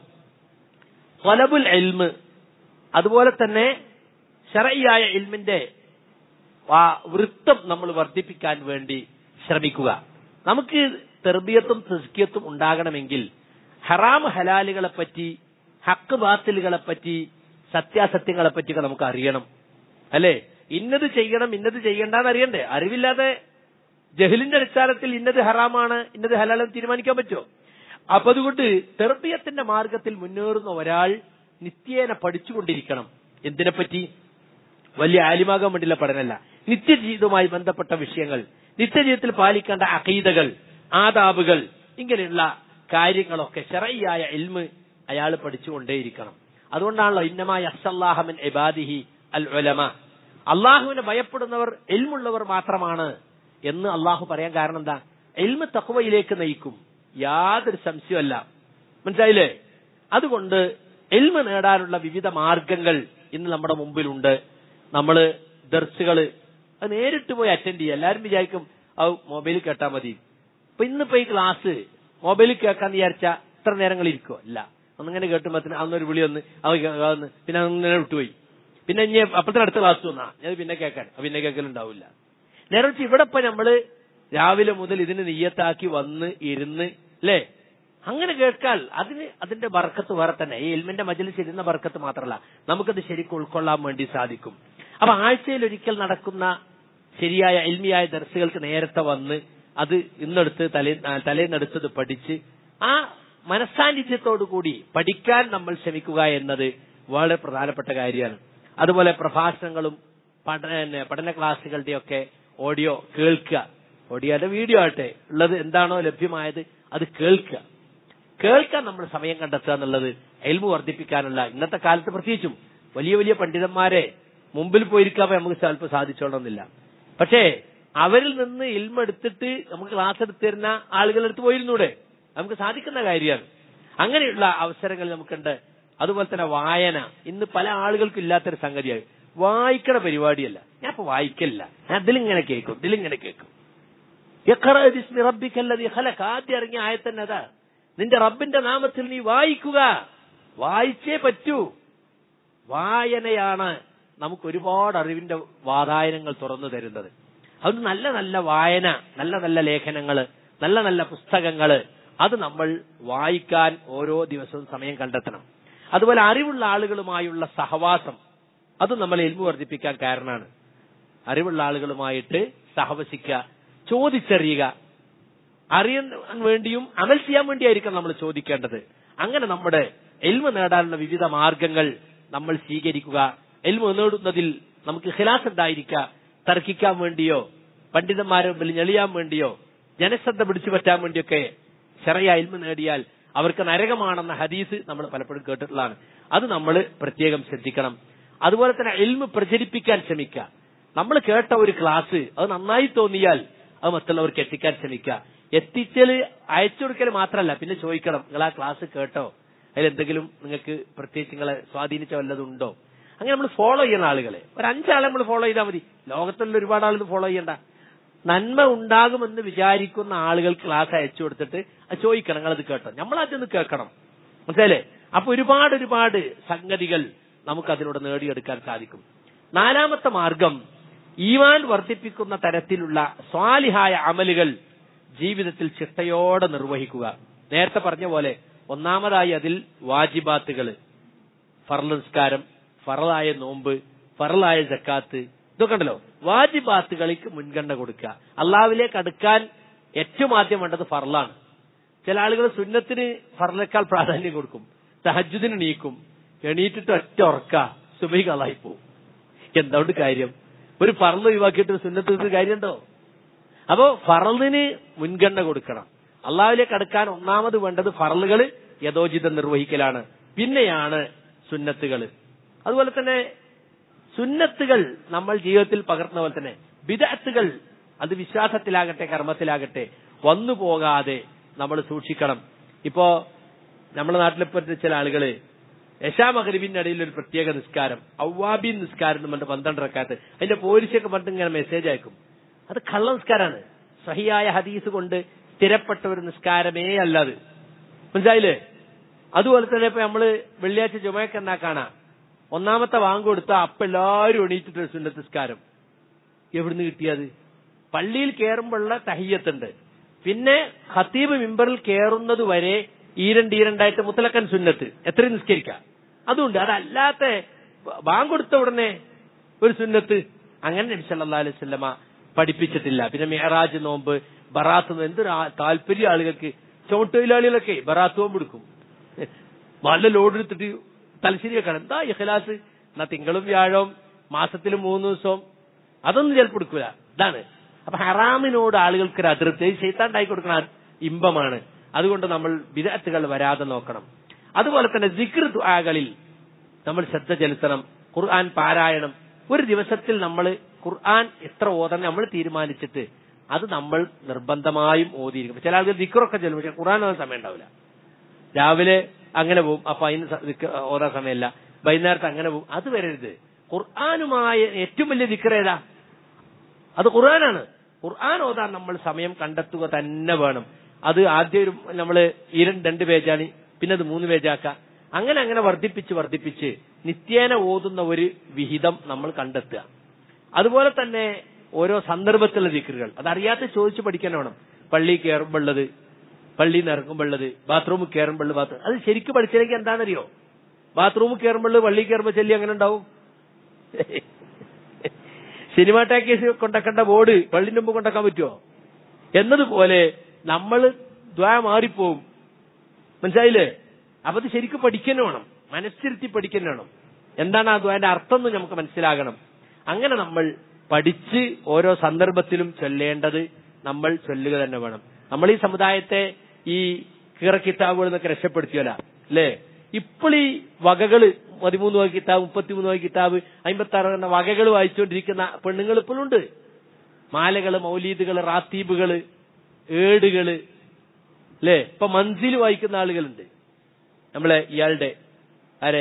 ഫലബുൽ എൽമ് അതുപോലെ തന്നെ ഷറയായ ഇൽമിന്റെ ആ വൃത്തം നമ്മൾ വർദ്ധിപ്പിക്കാൻ വേണ്ടി ശ്രമിക്കുക നമുക്ക് തെർബിയത്തും തെസ്കിയത്തും ഉണ്ടാകണമെങ്കിൽ ഹറാം ഹലാലുകളെ പറ്റി ഹക്ക് ബാത്തിലുകളെ പറ്റി സത്യാസത്യങ്ങളെ പറ്റിയൊക്കെ നമുക്ക് അറിയണം അല്ലേ ഇന്നത് ചെയ്യണം ഇന്നത് ചെയ്യണ്ടെന്ന് അറിയണ്ടേ അറിവില്ലാതെ ജഹലിന്റെ അടിസ്ഥാനത്തിൽ ഇന്നത് ഹറാമാണ് ഇന്നത് ഹലാലെന്ന് തീരുമാനിക്കാൻ പറ്റുമോ അപ്പൊ അതുകൊണ്ട് തെർബിയത്തിന്റെ മാർഗത്തിൽ മുന്നേറുന്ന ഒരാൾ നിത്യേന പഠിച്ചുകൊണ്ടിരിക്കണം എന്തിനെപ്പറ്റി വലിയ ആലിമാകാൻ വേണ്ടിയുള്ള പഠനമല്ല നിത്യജീവിതവുമായി ബന്ധപ്പെട്ട വിഷയങ്ങൾ നിത്യജീവിതത്തിൽ പാലിക്കേണ്ട അഖീദകൾ ആദാബുകൾ ഇങ്ങനെയുള്ള കാര്യങ്ങളൊക്കെ ഷറയ്യായ ഇൽമ് അയാൾ പഠിച്ചുകൊണ്ടേയിരിക്കണം അതുകൊണ്ടാണല്ലോ ഇന്നമായ അസല്ലാഹമൻ എബാദിഹി അൽ ഉലമ അള്ളാഹുവിനെ ഭയപ്പെടുന്നവർ എൽമുള്ളവർ മാത്രമാണ് എന്ന് അള്ളാഹു പറയാൻ കാരണം എന്താ എൽമ് തക്വയിലേക്ക് നയിക്കും യാതൊരു സംശയമല്ല മനസ്സിലായില്ലേ അതുകൊണ്ട് എൽമ നേടാനുള്ള വിവിധ മാർഗങ്ങൾ ഇന്ന് നമ്മുടെ മുമ്പിലുണ്ട് നമ്മള് ദർസുകള് അത് നേരിട്ട് പോയി അറ്റൻഡ് ചെയ്യുക എല്ലാരും വിചാരിക്കും അത് മൊബൈലിൽ കേട്ടാ മതി ഇപ്പൊ ഇന്നിപ്പോ ഈ ക്ലാസ് മൊബൈലിൽ കേൾക്കാന്ന് വിചാരിച്ച ഇത്ര നേരങ്ങൾ ഇരിക്കോ ഇല്ല ഒന്നിങ്ങനെ കേട്ടുമ്പോ അന്നൊരു വിളി വന്ന് അത് കേൾക്കാന്ന് പിന്നെ അങ്ങനെ വിട്ടുപോയി പിന്നെ ഇനി അപ്പത്തിന് അടുത്ത ക്ലാസ് വന്നാ ഞാൻ പിന്നെ കേൾക്കാൻ പിന്നെ കേൾക്കലുണ്ടാവില്ല നേരെ വെച്ച് ഇവിടെ ഇപ്പൊ നമ്മള് രാവിലെ മുതൽ ഇതിന് നെയ്യത്താക്കി വന്ന് ഇരുന്ന് അല്ലേ അങ്ങനെ കേൾക്കാൽ അതിന് അതിന്റെ ബർക്കത്ത് വേറെ തന്നെ ഈ എൽമിന്റെ മജലിസ് ഇരുന്ന ബർക്കത്ത് മാത്രമല്ല നമുക്കത് ശരിക്കും ഉൾക്കൊള്ളാൻ വേണ്ടി സാധിക്കും അപ്പൊ ആഴ്ചയിൽ ഒരിക്കൽ നടക്കുന്ന ശരിയായ എൽമിയായ ദർസുകൾക്ക് നേരത്തെ വന്ന് അത് ഇന്നെടുത്ത് തലേ തലേന്നെടുത്തത് പഠിച്ച് ആ മനസ്സാന്നിധ്യത്തോടു കൂടി പഠിക്കാൻ നമ്മൾ ശ്രമിക്കുക എന്നത് വളരെ പ്രധാനപ്പെട്ട കാര്യമാണ് അതുപോലെ പ്രഭാഷണങ്ങളും പഠന പഠന ക്ലാസ്സുകളുടെയൊക്കെ ഓഡിയോ കേൾക്കുക ഓഡിയോയുടെ വീഡിയോ ആട്ടെ ഉള്ളത് എന്താണോ ലഭ്യമായത് അത് കേൾക്കുക കേൾക്കാൻ നമ്മൾ സമയം കണ്ടെത്തുക എന്നുള്ളത് എൽമു വർദ്ധിപ്പിക്കാനുള്ള ഇന്നത്തെ കാലത്ത് പ്രത്യേകിച്ചും വലിയ വലിയ പണ്ഡിതന്മാരെ മുമ്പിൽ പോയിരിക്കാൻ നമുക്ക് ചിലപ്പോൾ സാധിച്ചോണമെന്നില്ല പക്ഷേ അവരിൽ നിന്ന് ഇൽമ എടുത്തിട്ട് നമുക്ക് ക്ലാസ് എടുത്തു തരുന്ന ആളുകളെടുത്ത് പോയിരുന്നൂടെ നമുക്ക് സാധിക്കുന്ന കാര്യമാണ് അങ്ങനെയുള്ള അവസരങ്ങൾ നമുക്കുണ്ട് അതുപോലെ തന്നെ വായന ഇന്ന് പല ആളുകൾക്കും ഇല്ലാത്തൊരു സംഗതിയായി വായിക്കണ പരിപാടിയല്ല ഞാൻ ഇപ്പൊ വായിക്കലില്ല ഞാൻ ഇതിലിങ്ങനെ കേൾക്കും ഇതിലിങ്ങനെ കേൾക്കും ഇഖ്റ ബിസ്മി റബ്ബിക്കല്ലദീ ഖലഖ ആദ്യം ഇറങ്ങിയ ആയത്തന്നെ അതാ നിന്റെ റബ്ബിന്റെ നാമത്തിൽ നീ വായിക്കുക വായിച്ചേ പറ്റൂ വായനയാണ് നമുക്ക് ഒരുപാട് അറിവിന്റെ വാതായനങ്ങൾ തുറന്നു തരുന്നത് അത് നല്ല നല്ല വായന നല്ല നല്ല ലേഖനങ്ങള് നല്ല നല്ല പുസ്തകങ്ങള് അത് നമ്മൾ വായിക്കാൻ ഓരോ ദിവസവും സമയം കണ്ടെത്തണം അതുപോലെ അറിവുള്ള ആളുകളുമായുള്ള സഹവാസം അത് നമ്മൾ എൽമു വർദ്ധിപ്പിക്കാൻ കാരണമാണ് അറിവുള്ള ആളുകളുമായിട്ട് സഹവസിക്കുക ചോദിച്ചറിയുക അറിയാൻ വേണ്ടിയും അമൽ ചെയ്യാൻ വേണ്ടിയായിരിക്കും നമ്മൾ ചോദിക്കേണ്ടത് അങ്ങനെ നമ്മുടെ എൽമ നേടാനുള്ള വിവിധ മാർഗങ്ങൾ നമ്മൾ സ്വീകരിക്കുക എൽമ നേടുന്നതിൽ നമുക്ക് ഖിലാസ് ഉണ്ടായിരിക്കുക തർക്കിക്കാൻ വേണ്ടിയോ പണ്ഡിതന്മാരെ മുമ്പിൽ ഞെളിയാൻ വേണ്ടിയോ ജനശ്രദ്ധ പിടിച്ചു പറ്റാൻ വേണ്ടിയൊക്കെ ചെറിയ എൽമ നേടിയാൽ അവർക്ക് നരകമാണെന്ന ഹദീസ് നമ്മൾ പലപ്പോഴും കേട്ടിട്ടുള്ളതാണ് അത് നമ്മൾ പ്രത്യേകം ശ്രദ്ധിക്കണം അതുപോലെ തന്നെ എൽമ പ്രചരിപ്പിക്കാൻ ശ്രമിക്കുക നമ്മൾ കേട്ട ഒരു ക്ലാസ് അത് നന്നായി തോന്നിയാൽ അത് മറ്റുള്ളവർക്ക് എത്തിക്കാൻ ശ്രമിക്കുക എത്തിച്ചല് അയച്ചു കൊടുക്കൽ മാത്രമല്ല പിന്നെ ചോദിക്കണം നിങ്ങൾ ആ ക്ലാസ് കേട്ടോ അതിൽ എന്തെങ്കിലും നിങ്ങൾക്ക് പ്രത്യേകിച്ച് നിങ്ങളെ സ്വാധീനിച്ച വല്ലതും ഉണ്ടോ അങ്ങനെ നമ്മൾ ഫോളോ ചെയ്യുന്ന ആളുകളെ ഒരു അഞ്ചാളെ നമ്മൾ ഫോളോ ചെയ്താൽ മതി ലോകത്തുള്ള ഒരുപാട് ആളുകൾ ഫോളോ ചെയ്യണ്ട നന്മ ഉണ്ടാകുമെന്ന് വിചാരിക്കുന്ന ആളുകൾ ക്ലാസ് അയച്ചു കൊടുത്തിട്ട് അത് ചോദിക്കണം നിങ്ങളത് കേട്ടോ നമ്മൾ അതൊന്ന് കേൾക്കണം മനസ്സിലല്ലേ അപ്പൊ ഒരുപാട് ഒരുപാട് സംഗതികൾ നമുക്ക് അതിലൂടെ നേടിയെടുക്കാൻ സാധിക്കും നാലാമത്തെ മാർഗം ഈമാൻ വർദ്ധിപ്പിക്കുന്ന തരത്തിലുള്ള സ്വാലിഹായ അമലുകൾ ജീവിതത്തിൽ ചിട്ടയോടെ നിർവഹിക്കുക നേരത്തെ പറഞ്ഞ പോലെ ഒന്നാമതായി അതിൽ വാജിബാത്തുകൾ ഫറൽ നിസ്കാരം ഫറലായ നോമ്പ് ഫറലായ ജക്കാത്ത് ഇതൊക്കെ ഉണ്ടല്ലോ വാജിബാത്തുകൾക്ക് മുൻഗണന കൊടുക്കുക അള്ളാവിലേക്ക് അടുക്കാൻ ഏറ്റവും ആദ്യം വേണ്ടത് ഫറലാണ് ചില ആളുകൾ സുന്നത്തിന് ഫറലേക്കാൾ പ്രാധാന്യം കൊടുക്കും തഹജുദിന് നീക്കും എണീറ്റിട്ട് ഒറ്റ ഉറക്ക സുബൈ കളായി പോവും എന്തുകൊണ്ട് കാര്യം ഒരു ഫറൽ ഒഴിവാക്കിയിട്ട് സുന്നത്ത് കാര്യമുണ്ടോ അപ്പോ ഫറലിന് മുൻഗണന കൊടുക്കണം അള്ളാഹുലേക്ക് അടുക്കാൻ ഒന്നാമത് വേണ്ടത് ഫറലുകൾ യഥോചിതം നിർവഹിക്കലാണ് പിന്നെയാണ് സുന്നത്തുകൾ അതുപോലെ തന്നെ സുന്നത്തുകൾ നമ്മൾ ജീവിതത്തിൽ പകർന്ന പോലെ തന്നെ വിദഗ്ധകൾ അത് വിശ്വാസത്തിലാകട്ടെ കർമ്മത്തിലാകട്ടെ വന്നു പോകാതെ നമ്മൾ സൂക്ഷിക്കണം ഇപ്പോ നമ്മുടെ നാട്ടിലിപ്പോ ചില ആളുകള് യശാ മകരിബിന്റെ ഇടയിൽ ഒരു പ്രത്യേക നിസ്കാരം ഔവാബിൻ നിസ്കാരം എന്ന് പറഞ്ഞിട്ട് പന്ത്രണ്ടരക്കാത്ത് അതിന്റെ പോലീസൊക്കെ പറഞ്ഞിട്ട് ഇങ്ങനെ മെസ്സേജ് അയക്കും അത് കള്ള നിസ്കാരാണ് സഹിയായ ഹദീസ് കൊണ്ട് സ്ഥിരപ്പെട്ട ഒരു നിസ്കാരമേ അല്ല അത് മനസ്സിലായില്ലേ അതുപോലെ തന്നെ ഇപ്പൊ നമ്മള് വെള്ളിയാഴ്ച ചുമയൊക്കെ എന്നാ കാണാം ഒന്നാമത്തെ വാങ്ങ് കൊടുത്ത അപ്പൊ എല്ലാവരും എണീറ്റിട്ട് ഒരു സുന്നത്ത് നിസ്കാരം എവിടുന്ന് കിട്ടിയത് പള്ളിയിൽ കയറുമ്പോഴുള്ള തഹിയത്തുണ്ട് പിന്നെ ഖത്തീബ് മിമ്പറിൽ കയറുന്നത് വരെ ഈരണ്ട് ഈരണ്ടായിട്ട് മുത്തലക്കൻ സുന്നത്ത് എത്രയും നിസ്കരിക്കാം അതുകൊണ്ട് അതല്ലാത്ത ബാങ്ക് കൊടുത്ത ഉടനെ ഒരു സുന്നത്ത് അങ്ങനെ നബി സല്ലല്ലാഹു അലൈഹി വസല്ലമ പഠിപ്പിച്ചിട്ടില്ല പിന്നെ മെഹറാജ് നോമ്പ് ബറാത്ത് നോമ്പ് എന്തൊരു ആ- താല്പര്യം ആളുകൾക്ക് ചുമട്ടൊഴിലാളികളൊക്കെ ബറാത്ത് നോമ്പ് എടുക്കും നല്ല ലോഡ് എടുത്തിട്ട് തലശ്ശേരി വെക്കണം എന്താ ഇഖലാസ് എന്നാ തിങ്കളും വ്യാഴവും മാസത്തിൽ മൂന്ന് ദിവസവും അതൊന്നും ചിലപ്പോൾ എടുക്കൂല ഇതാണ് അപ്പൊ ഹറാമിനോട് ആളുകൾക്ക് ഒരു അതിർത്തി ചെയ്ത്താണ്ടായി കൊടുക്കുന്ന ഇമ്പമാണ് അതുകൊണ്ട് നമ്മൾ വിദഗ്ധകൾ വരാതെ നോക്കണം അതുപോലെ തന്നെ സിക്ർ ദുആകളിൽ നമ്മൾ ശ്രദ്ധ ചെലുത്തണം ഖുർആൻ പാരായണം ഒരു ദിവസത്തിൽ നമ്മൾ ഖുർആൻ എത്ര ഓതണം നമ്മൾ തീരുമാനിച്ചിട്ട് അത് നമ്മൾ നിർബന്ധമായും ഓതിയിരിക്കും ചില ആളുകൾ ദിക്റൊക്കെ ചെല്ലും പക്ഷെ ഖുർആൻ ഓതാൻ സമയം ഉണ്ടാവില്ല രാവിലെ അങ്ങനെ പോകും അപ്പൊ അതിന് സ- ദിക്ർ ഓതാൻ സമയമില്ല വൈകുന്നേരത്ത് അങ്ങനെ പോകും അത് വരരുത് ഖുർആാനുമായ ഏറ്റവും വലിയ ദിക്ർ ഏതാ അത് ഖുർആനാണ് ഖുർആൻ ഓതാൻ നമ്മൾ സമയം കണ്ടെത്തുക തന്നെ വേണം അത് ആദ്യം ഒരു നമ്മള് ഈ രണ്ട് രണ്ട് പേജാണ് പിന്നെ അത് മൂന്ന് പേജാക്കാം അങ്ങനെ അങ്ങനെ വർദ്ധിപ്പിച്ച് വർദ്ധിപ്പിച്ച് നിത്യേന ഓതുന്ന ഒരു വിഹിതം നമ്മൾ കണ്ടെത്തുക അതുപോലെ തന്നെ ഓരോ സന്ദർഭത്തിലുള്ള ദിക്കറുകൾ അതറിയാത്ത ചോദിച്ചു പഠിക്കാൻ വേണം പള്ളി കയറുമ്പോഴുള്ളത് പള്ളിയിൽ നിന്ന് ഇറങ്ങുമ്പോഴുള്ളത് ബാത്റൂമിൽ കയറുമ്പോൾ ബാത്റൂം അത് ശരിക്കും പഠിച്ചില്ലെങ്കിൽ എന്താണെന്നറിയോ ബാത്റൂമിൽ കയറുമ്പോൾ പള്ളി കയറുമ്പോൾ ചെല്ലി അങ്ങനെ ഉണ്ടാവും സിനിമ ടാക്കേസ് കൊണ്ടാക്കേണ്ട ബോർഡ് പള്ളിന്റെ മുമ്പ് കൊണ്ടാക്കാൻ പറ്റുമോ എന്നതുപോലെ നമ്മൾ ദ്വാ മാറിപ്പോവും മനസ്സിലായില്ലേ അപ്പൊ അത് ശരിക്കും പഠിക്കാൻ വേണം മനസ്സിരുത്തി പഠിക്കാൻ വേണം എന്താണ് ആ ദ്വാന്റെ അർത്ഥം എന്ന് നമുക്ക് മനസ്സിലാകണം അങ്ങനെ നമ്മൾ പഠിച്ച് ഓരോ സന്ദർഭത്തിലും ചൊല്ലേണ്ടത് നമ്മൾ ചൊല്ലുക തന്നെ വേണം നമ്മൾ ഈ സമുദായത്തെ ഈ കീറക്കിതാബുകളിൽ നിന്നൊക്കെ രക്ഷപ്പെടുത്തിയല്ല അല്ലേ ഇപ്പോൾ ഈ വകകള് പതിമൂന്ന് വക കിതാബ് മുപ്പത്തിമൂന്ന് വക കിതാബ് അമ്പത്തി ആറ് എന്ന വകകൾ വായിച്ചുകൊണ്ടിരിക്കുന്ന പെണ്ണുങ്ങൾ ഇപ്പോഴുണ്ട് മാലകള് മൗലീദുകള് റാത്തീബുകള് ഏടുകള് അല്ലേ ഇപ്പൊ മൻസിൽ വായിക്കുന്ന ആളുകളുണ്ട് നമ്മളെ ഇയാളുടെ ആരെ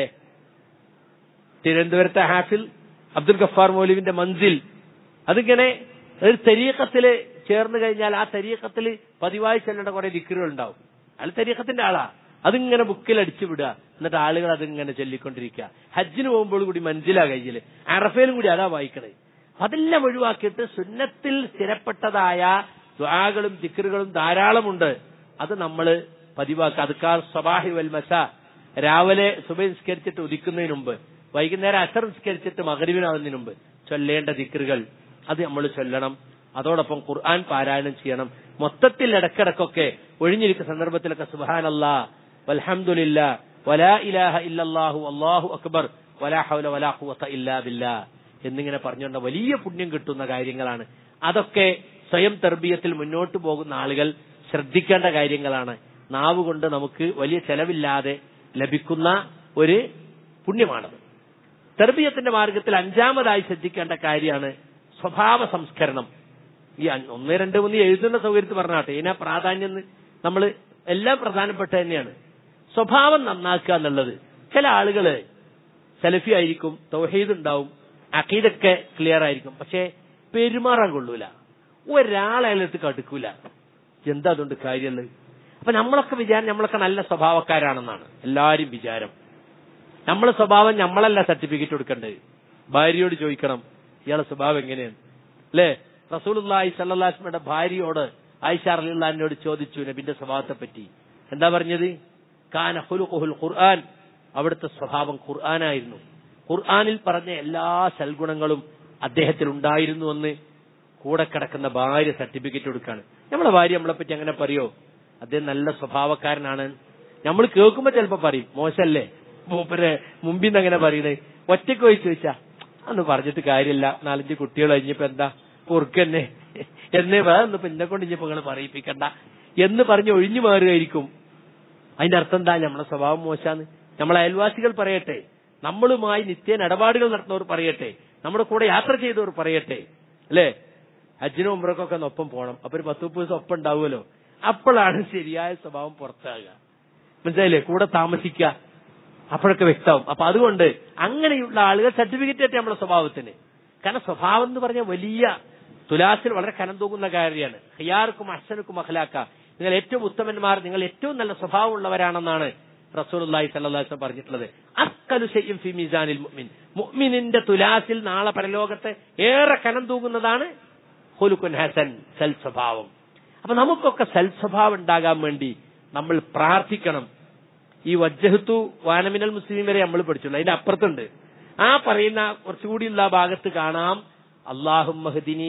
തിരുവനന്തപുരത്തെ ഹാഫിൽ അബ്ദുൽ ഗഫാർ മൗലിവിന്റെ മൻസിൽ അതിങ്ങനെ ഒരു തരീക്കത്തില് ചേർന്ന് കഴിഞ്ഞാൽ ആ തരീക്കത്തിൽ പതിവായി ചെല്ലേണ്ട കുറെ ദിക്കറുകൾ ഉണ്ടാവും അയാൾ തരീക്കത്തിന്റെ ആളാ അതിങ്ങനെ ബുക്കിൽ അടിച്ചു വിടുക എന്നിട്ട് ആളുകൾ അതിങ്ങനെ ചൊല്ലിക്കൊണ്ടിരിക്കുക ഹജ്ജിന് പോകുമ്പോൾ കൂടി മൻസിലാ കയ്യില് അറഫയിലും കൂടി അതാ വായിക്കണേ അതെല്ലാം ഒഴിവാക്കിയിട്ട് സുന്നത്തിൽ സ്ഥിരപ്പെട്ടതായ ദ്വാകളും ദിക്കറുകളും ധാരാളമുണ്ട് അത് നമ്മൾ പതിവാക്കുക അതുക്കാർ സ്വബാഹി വൽമസ രാവിലെ സുബ നിസ്കരിച്ചിട്ട് ഉദിക്കുന്നതിന് മുമ്പ് വൈകുന്നേരം അസർ നിസ്കരിച്ചിട്ട് മകരിവിനാവുന്നതിന് മുമ്പ് ചൊല്ലേണ്ട ദിക്കറുകൾ അത് നമ്മൾ ചൊല്ലണം അതോടൊപ്പം ഖുർആൻ പാരായണം ചെയ്യണം മൊത്തത്തിൽ ഇടക്കിടക്കൊക്കെ ഒഴിഞ്ഞിരിക്കുന്ന സന്ദർഭത്തിലൊക്കെ സുബാനല്ലാ വൽഹംദുലില്ല വലാ ഇലാഹ ഇല്ലല്ലാഹു അല്ലാഹു അക്ബർ വലാ ഹൗല വലാ ഖുവത ഇല്ലാ ബില്ലാ എന്നിങ്ങനെ പറഞ്ഞുകൊണ്ട് വലിയ പുണ്യം കിട്ടുന്ന കാര്യങ്ങളാണ് അതൊക്കെ സ്വയം തെർബീയത്തിൽ മുന്നോട്ട് പോകുന്ന ആളുകൾ ശ്രദ്ധിക്കേണ്ട കാര്യങ്ങളാണ് നാവ് കൊണ്ട് നമുക്ക് വലിയ ചെലവില്ലാതെ ലഭിക്കുന്ന ഒരു പുണ്യമാണത് തെർബീയത്തിന്റെ മാർഗത്തിൽ അഞ്ചാമതായി ശ്രദ്ധിക്കേണ്ട കാര്യമാണ് സ്വഭാവ സംസ്കരണം ഈ അ- ഒന്ന് രണ്ട് മൂന്ന് എഴുതുന്ന സൗകര്യത്തിൽ പറഞ്ഞാട്ടെ ഇതിനാ പ്രാധാന്യം നമ്മൾ എല്ലാം പ്രധാനപ്പെട്ട തന്നെയാണ് സ്വഭാവം നന്നാക്കുക എന്നുള്ളത് ചില ആളുകള് സെലഫി ആയിരിക്കും തൗഹീദ് ഉണ്ടാവും അഖീദൊക്കെ ക്ലിയർ ആയിരിക്കും പക്ഷെ പെരുമാറാൻ കൊള്ളൂല ഒരാളെ അയാളെടുത്ത് കടുക്കൂല എന്താ അതുകൊണ്ട് കാര്യമുള്ളത് അപ്പൊ നമ്മളൊക്കെ വിചാരം നമ്മളൊക്കെ നല്ല സ്വഭാവക്കാരാണെന്നാണ് എല്ലാരും വിചാരം നമ്മളെ സ്വഭാവം നമ്മളല്ല സർട്ടിഫിക്കറ്റ് കൊടുക്കേണ്ടത് ഭാര്യയോട് ചോദിക്കണം ഇയാളെ സ്വഭാവം എങ്ങനെയാണ് അല്ലേ റസൂലുള്ളാഹി സല്ലാസ്മയുടെ ഭാര്യയോട് ആയിഷ അലിള്ളഹാനോട് ചോദിച്ചു നബിന്റെ സ്വഭാവത്തെ പറ്റി എന്താ പറഞ്ഞത് കാന ഹുലുഖുൽ ഖുർആൻ അവിടുത്തെ സ്വഭാവം ഖുർആനായിരുന്നു ഖുർആനിൽ പറഞ്ഞ എല്ലാ സൽഗുണങ്ങളും അദ്ദേഹത്തിൽ ഉണ്ടായിരുന്നുവെന്ന് കൂടെ കിടക്കുന്ന ഭാര്യ സർട്ടിഫിക്കറ്റ് കൊടുക്കാണ് നമ്മളെ ഭാര്യ നമ്മളെ പറ്റി അങ്ങനെ പറയോ അദ്ദേഹം നല്ല സ്വഭാവക്കാരനാണ് നമ്മൾ കേൾക്കുമ്പോ ചിലപ്പോ പറയും മോശല്ലേ മൂപ്പരെ മുമ്പിൽ നിന്ന് അങ്ങനെ പറയണേ ഒറ്റയ്ക്ക് പോയി ചോദിച്ചാ അന്ന് പറഞ്ഞിട്ട് കാര്യമില്ല നാലഞ്ച് കുട്ടികൾ കഴിഞ്ഞപ്പോ എന്താ പൊറുക്കന്നെ എന്നേ വേറെ പിന്നെ കൊണ്ട് ഇനിയിപ്പോ നിങ്ങൾ പറയിപ്പിക്കണ്ട എന്ന് പറഞ്ഞ് ഒഴിഞ്ഞു മാറുകയായിരിക്കും അതിന്റെ അർത്ഥം എന്താ നമ്മളെ സ്വഭാവം മോശാന്ന് നമ്മളെ അയൽവാസികൾ പറയട്ടെ നമ്മളുമായി നിത്യേന ഇടപാടുകൾ നടത്തുന്നവർ പറയട്ടെ നമ്മുടെ കൂടെ യാത്ര ചെയ്തവർ പറയട്ടെ അല്ലേ ഹജ്ജിനും ഉമ്രക്കൊക്കെ ഒപ്പം പോകണം അപ്പൊ ഒരു പത്ത് മുപ്പത് ദിവസം ഒപ്പം ഉണ്ടാവുമല്ലോ അപ്പോഴാണ് ശരിയായ സ്വഭാവം പുറത്താകുക മനസ്സിലായില്ലേ കൂടെ താമസിക്കുക അപ്പോഴൊക്കെ വ്യക്തമാവും അപ്പൊ അതുകൊണ്ട് അങ്ങനെയുള്ള ആളുകൾ സർട്ടിഫിക്കറ്റ് ആയിട്ട് നമ്മുടെ സ്വഭാവത്തിന് കാരണം സ്വഭാവം എന്ന് പറഞ്ഞാൽ വലിയ തുലാസിൽ വളരെ കനം തൂങ്ങുന്ന കാര്യമാണ് ഹിയാർക്കും അഹ്സനുക്കും അഖലാക്ക നിങ്ങൾ ഏറ്റവും ഉത്തമന്മാർ നിങ്ങൾ ഏറ്റവും നല്ല സ്വഭാവമുള്ളവരാണെന്നാണ് റസൂലുള്ളാഹി സ്വല്ലല്ലാഹു അലൈഹി വസല്ലം പറഞ്ഞിട്ടുള്ളത് അസ്കലു ഷൈഇൻ ഫി മീസാനിൽ മുഅ്മിൻ മുഅ്മിനിന്റെ തുലാസിൽ നാളെ പരലോകത്തെ ഏറെ കനം തൂങ്ങുന്നതാണ് ഹുലുക്കുൻ ഹസൻ സൽ സ്വഭാവം അപ്പൊ നമുക്കൊക്കെ സൽ സ്വഭാവം ഉണ്ടാകാൻ വേണ്ടി നമ്മൾ പ്രാർത്ഥിക്കണം ഈ വജ്ജഹത്തു വാനമിനൽ മുസ്ലിം വരെ നമ്മൾ പഠിച്ചുള്ളൂ അതിന്റെ അപ്പുറത്തുണ്ട് ആ പറയുന്ന കുറച്ചുകൂടിയുള്ള ആ ഭാഗത്ത് കാണാം അള്ളാഹും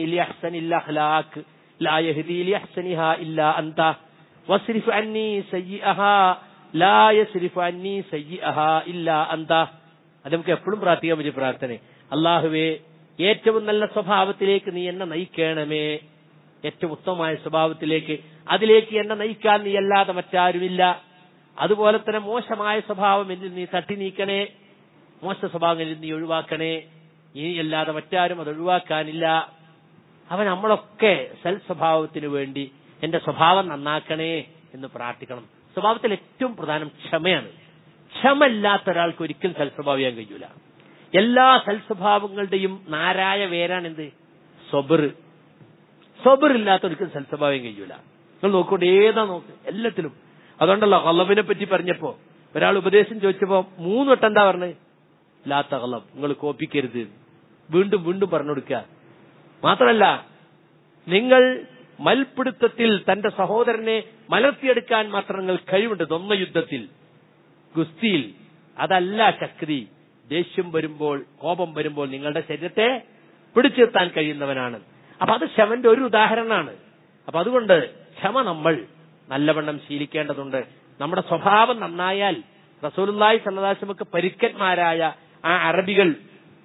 ഇല്ല അന്ത വസ്രിഫ് അന്നി സയ്യിഅഹാ ലാ യസ്രിഫ് അന്നി സയ്യിഅഹാ ഇല്ല അന്ത അത് നമുക്ക് എപ്പോഴും പ്രാർത്ഥിക്കാൻ പറ്റിയ പ്രാർത്ഥന അള്ളാഹുവേ ഏറ്റവും നല്ല സ്വഭാവത്തിലേക്ക് നീ എന്നെ നയിക്കണമേ ഏറ്റവും ഉത്തമമായ സ്വഭാവത്തിലേക്ക് അതിലേക്ക് എന്നെ നയിക്കാൻ നീ അല്ലാതെ മറ്റാരുമില്ല അതുപോലെ തന്നെ മോശമായ സ്വഭാവം എന്നിൽ നീ തട്ടി നീക്കണേ മോശ സ്വഭാവങ്ങളിൽ നീ ഒഴിവാക്കണേ ഇനി അല്ലാതെ മറ്റാരും അത് ഒഴിവാക്കാനില്ല അവൻ നമ്മളൊക്കെ സൽ സ്വഭാവത്തിന് വേണ്ടി എന്റെ സ്വഭാവം നന്നാക്കണേ എന്ന് പ്രാർത്ഥിക്കണം സ്വഭാവത്തിൽ ഏറ്റവും പ്രധാനം ക്ഷമയാണ് ക്ഷമയില്ലാത്ത ഒരാൾക്ക് ഒരിക്കലും സൽസ്വഭാവിയാൻ കഴിയൂല എല്ലാ സൽസ്വഭാവങ്ങളുടെയും നാരായ വേരാണ് എന്ത് സ്വബർ സ്വബർ ഇല്ലാത്ത ഒരിക്കലും സൽസ്വഭാവം കഴിയൂല നിങ്ങൾ നോക്കൊണ്ട് ഏതാ നോക്ക് എല്ലാത്തിലും അതുകൊണ്ടല്ലോ കള്ളവിനെ പറ്റി പറഞ്ഞപ്പോ ഒരാൾ ഉപദേശം ചോദിച്ചപ്പോ മൂന്ന് വട്ടം എന്താ പറഞ്ഞത് ലാത്ത കള്ളം നിങ്ങൾ കോപ്പിക്കരുത് വീണ്ടും വീണ്ടും പറഞ്ഞു കൊടുക്കുക മാത്രമല്ല നിങ്ങൾ മൽപിടുത്തത്തിൽ തന്റെ സഹോദരനെ മലർത്തിയെടുക്കാൻ മാത്രം നിങ്ങൾ കഴിവുണ്ട് തൊന്ന യുദ്ധത്തിൽ ഗുസ്തിയിൽ അതല്ല ശക്തി ദേഷ്യം വരുമ്പോൾ കോപം വരുമ്പോൾ നിങ്ങളുടെ ശരീരത്തെ പിടിച്ചെത്താൻ കഴിയുന്നവനാണ് അപ്പൊ അത് ക്ഷമന്റെ ഒരു ഉദാഹരണമാണ് അപ്പൊ അതുകൊണ്ട് ക്ഷമ നമ്മൾ നല്ലവണ്ണം ശീലിക്കേണ്ടതുണ്ട് നമ്മുടെ സ്വഭാവം നന്നായാൽ റസൂലുള്ളാഹി സല്ലല്ലാഹു പരിക്കന്മാരായ ആ അറബികൾ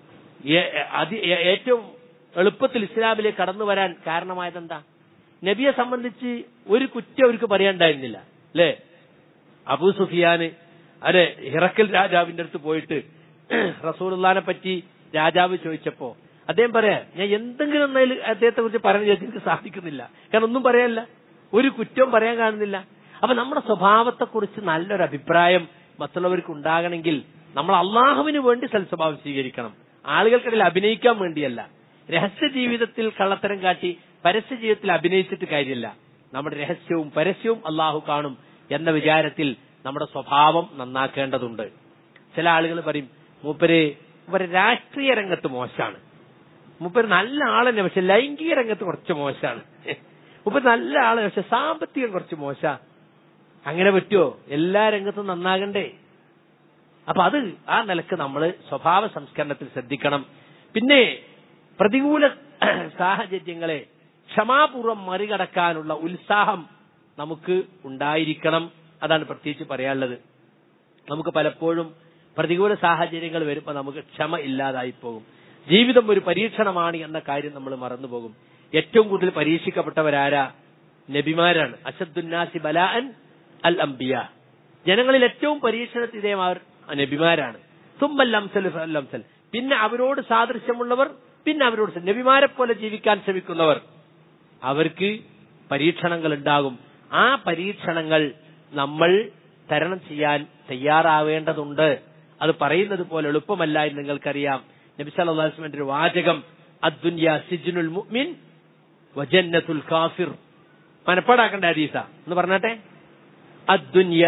ഏ- അതി- ഏ- ഏറ്റവും എളുപ്പത്തിൽ ഇസ്ലാമിലേക്ക് കടന്നു വരാൻ കാരണമായത് എന്താ നബിയെ സംബന്ധിച്ച് ഒരു കുറ്റം അവർക്ക് പറയാണ്ടായിരുന്നില്ല അല്ലേ അബൂ സുഫിയാന് അതെ ഹിറക്കൽ രാജാവിന്റെ അടുത്ത് പോയിട്ട് റസൂലുള്ളാനെ പറ്റി രാജാവ് ചോദിച്ചപ്പോ അദ്ദേഹം പറയാ ഞാൻ എന്തെങ്കിലും ഒന്നതിൽ അദ്ദേഹത്തെ കുറിച്ച് പറയാൻ ചോദിച്ചാൽ എനിക്ക് സാധിക്കുന്നില്ല കാരണം ഒന്നും പറയാനില്ല ഒരു കുറ്റവും പറയാൻ കാണുന്നില്ല അപ്പൊ നമ്മുടെ സ്വഭാവത്തെക്കുറിച്ച് നല്ലൊരു അഭിപ്രായം മറ്റുള്ളവർക്ക് ഉണ്ടാകണമെങ്കിൽ നമ്മൾ അള്ളാഹുവിന് വേണ്ടി സൽസ്വഭാവം സ്വീകരിക്കണം ആളുകൾക്കിടയിൽ അഭിനയിക്കാൻ വേണ്ടിയല്ല രഹസ്യ ജീവിതത്തിൽ കള്ളത്തരം കാട്ടി പരസ്യ ജീവിതത്തിൽ അഭിനയിച്ചിട്ട് കാര്യമില്ല നമ്മുടെ രഹസ്യവും പരസ്യവും അള്ളാഹു കാണും എന്ന വിചാരത്തിൽ നമ്മുടെ സ്വഭാവം നന്നാക്കേണ്ടതുണ്ട് ചില ആളുകൾ പറയും മൂപ്പര് മൂപ്പര് രാഷ്ട്രീയ രംഗത്ത് മോശമാണ് മൂപ്പര് നല്ല ആളെന്നെ പക്ഷെ ലൈംഗിക രംഗത്ത് കുറച്ച് മോശമാണ് മൂപ്പര് നല്ല ആള് പക്ഷെ സാമ്പത്തികം കുറച്ച് മോശ അങ്ങനെ പറ്റുമോ എല്ലാ രംഗത്തും നന്നാകണ്ടേ അപ്പൊ അത് ആ നിലക്ക് നമ്മൾ സ്വഭാവ സംസ്കരണത്തിൽ ശ്രദ്ധിക്കണം പിന്നെ പ്രതികൂല സാഹചര്യങ്ങളെ ക്ഷമാപൂർവം മറികടക്കാനുള്ള ഉത്സാഹം നമുക്ക് ഉണ്ടായിരിക്കണം അതാണ് പ്രത്യേകിച്ച് പറയാനുള്ളത് നമുക്ക് പലപ്പോഴും പ്രതികൂല സാഹചര്യങ്ങൾ വരുമ്പോൾ നമുക്ക് ക്ഷമ ഇല്ലാതായി പോകും ജീവിതം ഒരു പരീക്ഷണമാണ് എന്ന കാര്യം നമ്മൾ മറന്നുപോകും ഏറ്റവും കൂടുതൽ പരീക്ഷിക്കപ്പെട്ടവരാരാ നബിമാരാണ് അസദ്ദുന്നാസി ബലാൻ അൽ അംബിയ ജനങ്ങളിൽ ഏറ്റവും പരീക്ഷണത്തിന് വിധേയമാർ നബിമാരാണ് തുമ്പൽ അംസൽ ഫൽ അംസൽ പിന്നെ അവരോട് സാദൃശ്യമുള്ളവർ പിന്നെ അവരോട് സ- നബിമാരെ പോലെ ജീവിക്കാൻ ശ്രമിക്കുന്നവർ അവർക്ക് പരീക്ഷണങ്ങൾ ഉണ്ടാകും ആ പരീക്ഷണങ്ങൾ നമ്മൾ തരണം ചെയ്യാൻ തയ്യാറാവേണ്ടതുണ്ട് അത് പറയുന്നത് പോലെ എളുപ്പമല്ല എന്ന് നിങ്ങൾക്കറിയാം നബി സല്ലല്ലാഹു അലൈഹി വസല്ലമയുടെ ഒരു വാചകം അദ്ദുന്യ സിജ്നുൽ മുഅ്മിൻ വജന്നത്തുൽ കാഫിർ മനപ്പാടാക്കേണ്ട ഹദീസ എന്ന് പറഞ്ഞാട്ടെ അദ്ദുന്യ